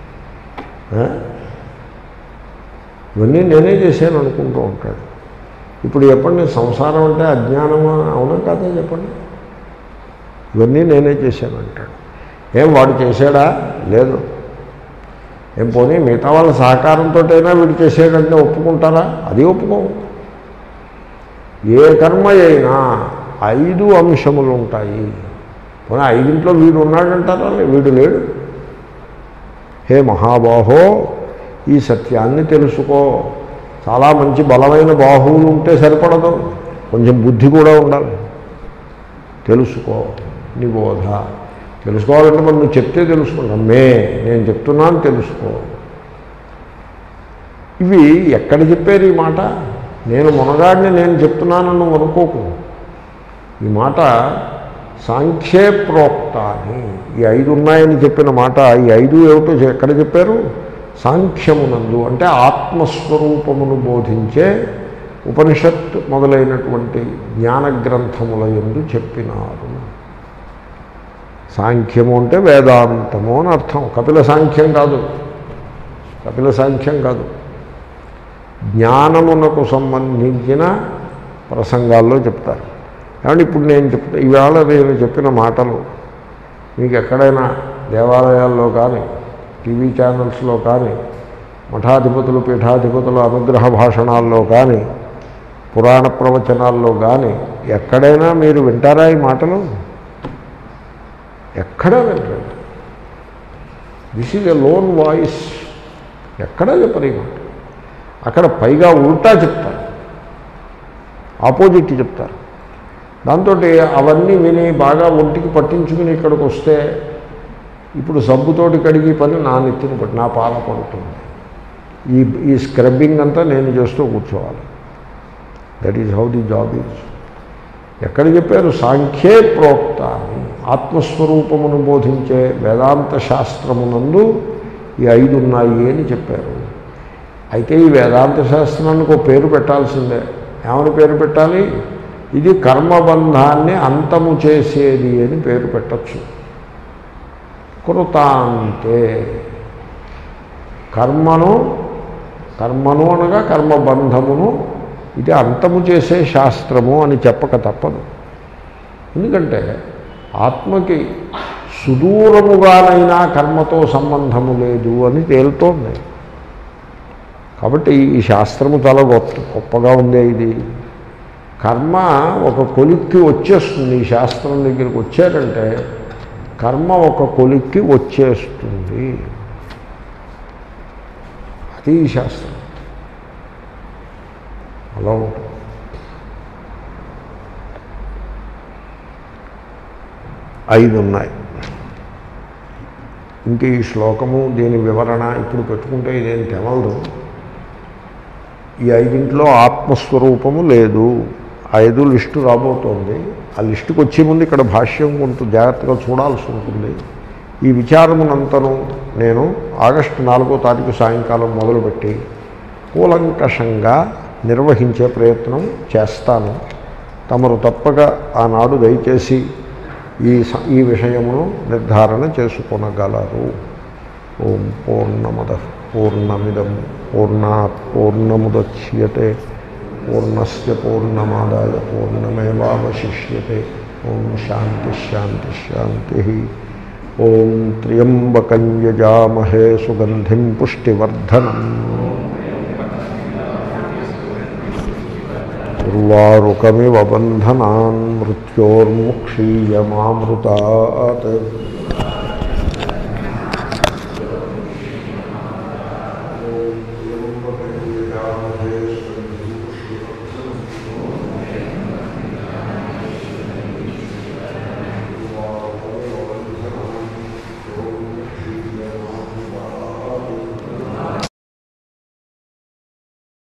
ఆ? ఇవన్నీ నేనే చేశాను అనుకుంటూ ఉంటాడు ఇప్పుడు చెప్పండి సంసారం అంటే అజ్ఞానమా అవునా కాదా చెప్పండి ఇవన్నీ నేనే చేశాను అంటాడు ఏం వాడు చేశాడా లేదు ఏం పోనీ మిగతా వాళ్ళ సహకారంతోటైనా వీడు చేసాడంటే ఒప్పుకుంటారా అది ఒప్పుకోము ఏ కర్మ అయినా ఐదు అంశములు ఉంటాయి పోనీ ఐదింట్లో వీడు ఉన్నాడంటారా వీడు లేడు హే మహాబాహో ఈ సత్యాన్ని తెలుసుకో చాలా మంచి బలమైన బాహువులు ఉంటే సరిపడదు కొంచెం బుద్ధి కూడా ఉండాలి తెలుసుకో నిబోధ తెలుసుకోవాలంటే మరి నువ్వు చెప్తే తెలుసుకుంటాం మే నేను చెప్తున్నాను తెలుసుకో ఇవి ఎక్కడ చెప్పారు ఈ మాట నేను మునగాడిని నేను చెప్తున్నాను నువ్వు అనుకోకు ఈ మాట సాంఖ్యే ప్రోక్త అని ఈ ఐదు ఉన్నాయని చెప్పిన మాట ఈ ఐదు ఏమిటో చె- ఎక్కడ చెప్పారు సాంఖ్యమునందు అంటే ఆత్మస్వరూపమును బోధించే ఉపనిషత్ మొదలైనటువంటి జ్ఞాన గ్రంథముల ఎందు చెప్పినారు సాంఖ్యము అంటే వేదాంతము అని అర్థం కపిల సాంఖ్యం కాదు కపిల సాంఖ్యం కాదు జ్ఞానమునకు సంబంధించిన ప్రసంగాల్లో చెప్తారు ఏమంటే ఇప్పుడు నేను చెప్తా ఈవేళ నేను చెప్పిన మాటలు మీకు ఎక్కడైనా దేవాలయాల్లో కానీ టీవీ ఛానల్స్లో కానీ మఠాధిపతులు పీఠాధిపతుల అనుగ్రహ భాషణాల్లో కానీ పురాణ ప్రవచనాల్లో కానీ ఎక్కడైనా మీరు వింటారా ఈ మాటలు ఎక్కడా వింటారు this is a lone voice ఎక్కడా చెప్పరు ఈ మాట అక్కడ పైగా ఉల్టా చెప్తారు ఆపోజిట్ చెప్తారు దాంతో అవన్నీ విని బాగా ఒంటికి పట్టించుకుని ఇక్కడికి వస్తే ఇప్పుడు సబ్బుతోటి కడిగి పని నా నెత్తిని పట్టి నా పాల పడుతుంది ఈ ఈ స్క్రబ్బింగ్ అంతా నేను చేస్తూ కూర్చోవాలి that is how the job is ఎక్కడ చెప్పారు సాంఖ్యే ప్రోక్త అని ఆత్మస్వరూపమును బోధించే వేదాంత శాస్త్రమునందు ఈ ఐదు ఉన్నాయి అని చెప్పారు అయితే ఈ వేదాంత శాస్త్రానికి ఒక పేరు పెట్టాల్సిందే ఏమని పేరు పెట్టాలి ఇది కర్మబంధాన్ని అంతము చేసేది అని పేరు పెట్టచ్చు కృతాంతే కర్మను కర్మను అనగా కర్మబంధమును ఇది అంతము చేసే శాస్త్రము అని చెప్పక తప్పదు ఎందుకంటే ఆత్మకి సుదూరముగానైనా కర్మతో సంబంధము లేదు అని తేలుతోంది కాబట్టి ఈ శాస్త్రము చాలా గొప్ప గొప్పగా ఉంది ఇది కర్మ ఒక కొలిక్కి వచ్చేస్తుంది ఈ శాస్త్రం దగ్గరికి వచ్చారంటే కర్మ ఒక కొలిక్కి వచ్చేస్తుంది అది ఈ శాస్త్రం అలా ఉంటుంది ఐదు ఉన్నాయి ఇంక ఈ శ్లోకము దీని వివరణ ఇప్పుడు పెట్టుకుంటే ఇదేం తెమలదు ఈ ఐదింట్లో ఆత్మస్వరూపము లేదు ఆ ఐదు లిస్టు రాబోతోంది ఆ లిస్టుకు వచ్చే ముందు ఇక్కడ భాష్యం కొంత జాగ్రత్తగా చూడాల్సి ఉంటుంది ఈ విచారమునంతను నేను ఆగస్టు నాలుగో తారీఖు సాయంకాలం మొదలుపెట్టి కూలంకషంగా నిర్వహించే ప్రయత్నం చేస్తాను తమరు తప్పక ఆనాడు దయచేసి ఈ స- ఈ విషయమును నిర్ధారణ చేసుకొనగలరు ఓం పూర్ణమద పూర్ణమిదం పూర్ణాత్ పూర్ణముద్యతే పూర్ణస్ పూర్ణమాదాయ పూర్ణమేవాశిష్యతే ఓం శాంతి శాంతి శాంతి ఓం త్ర్యంబకం యజామహే సుగంధిం పుష్టివర్ధనం ఉర్వారుకమివ బంధనాన్ మృత్యోర్ముక్షీయమామృతాత్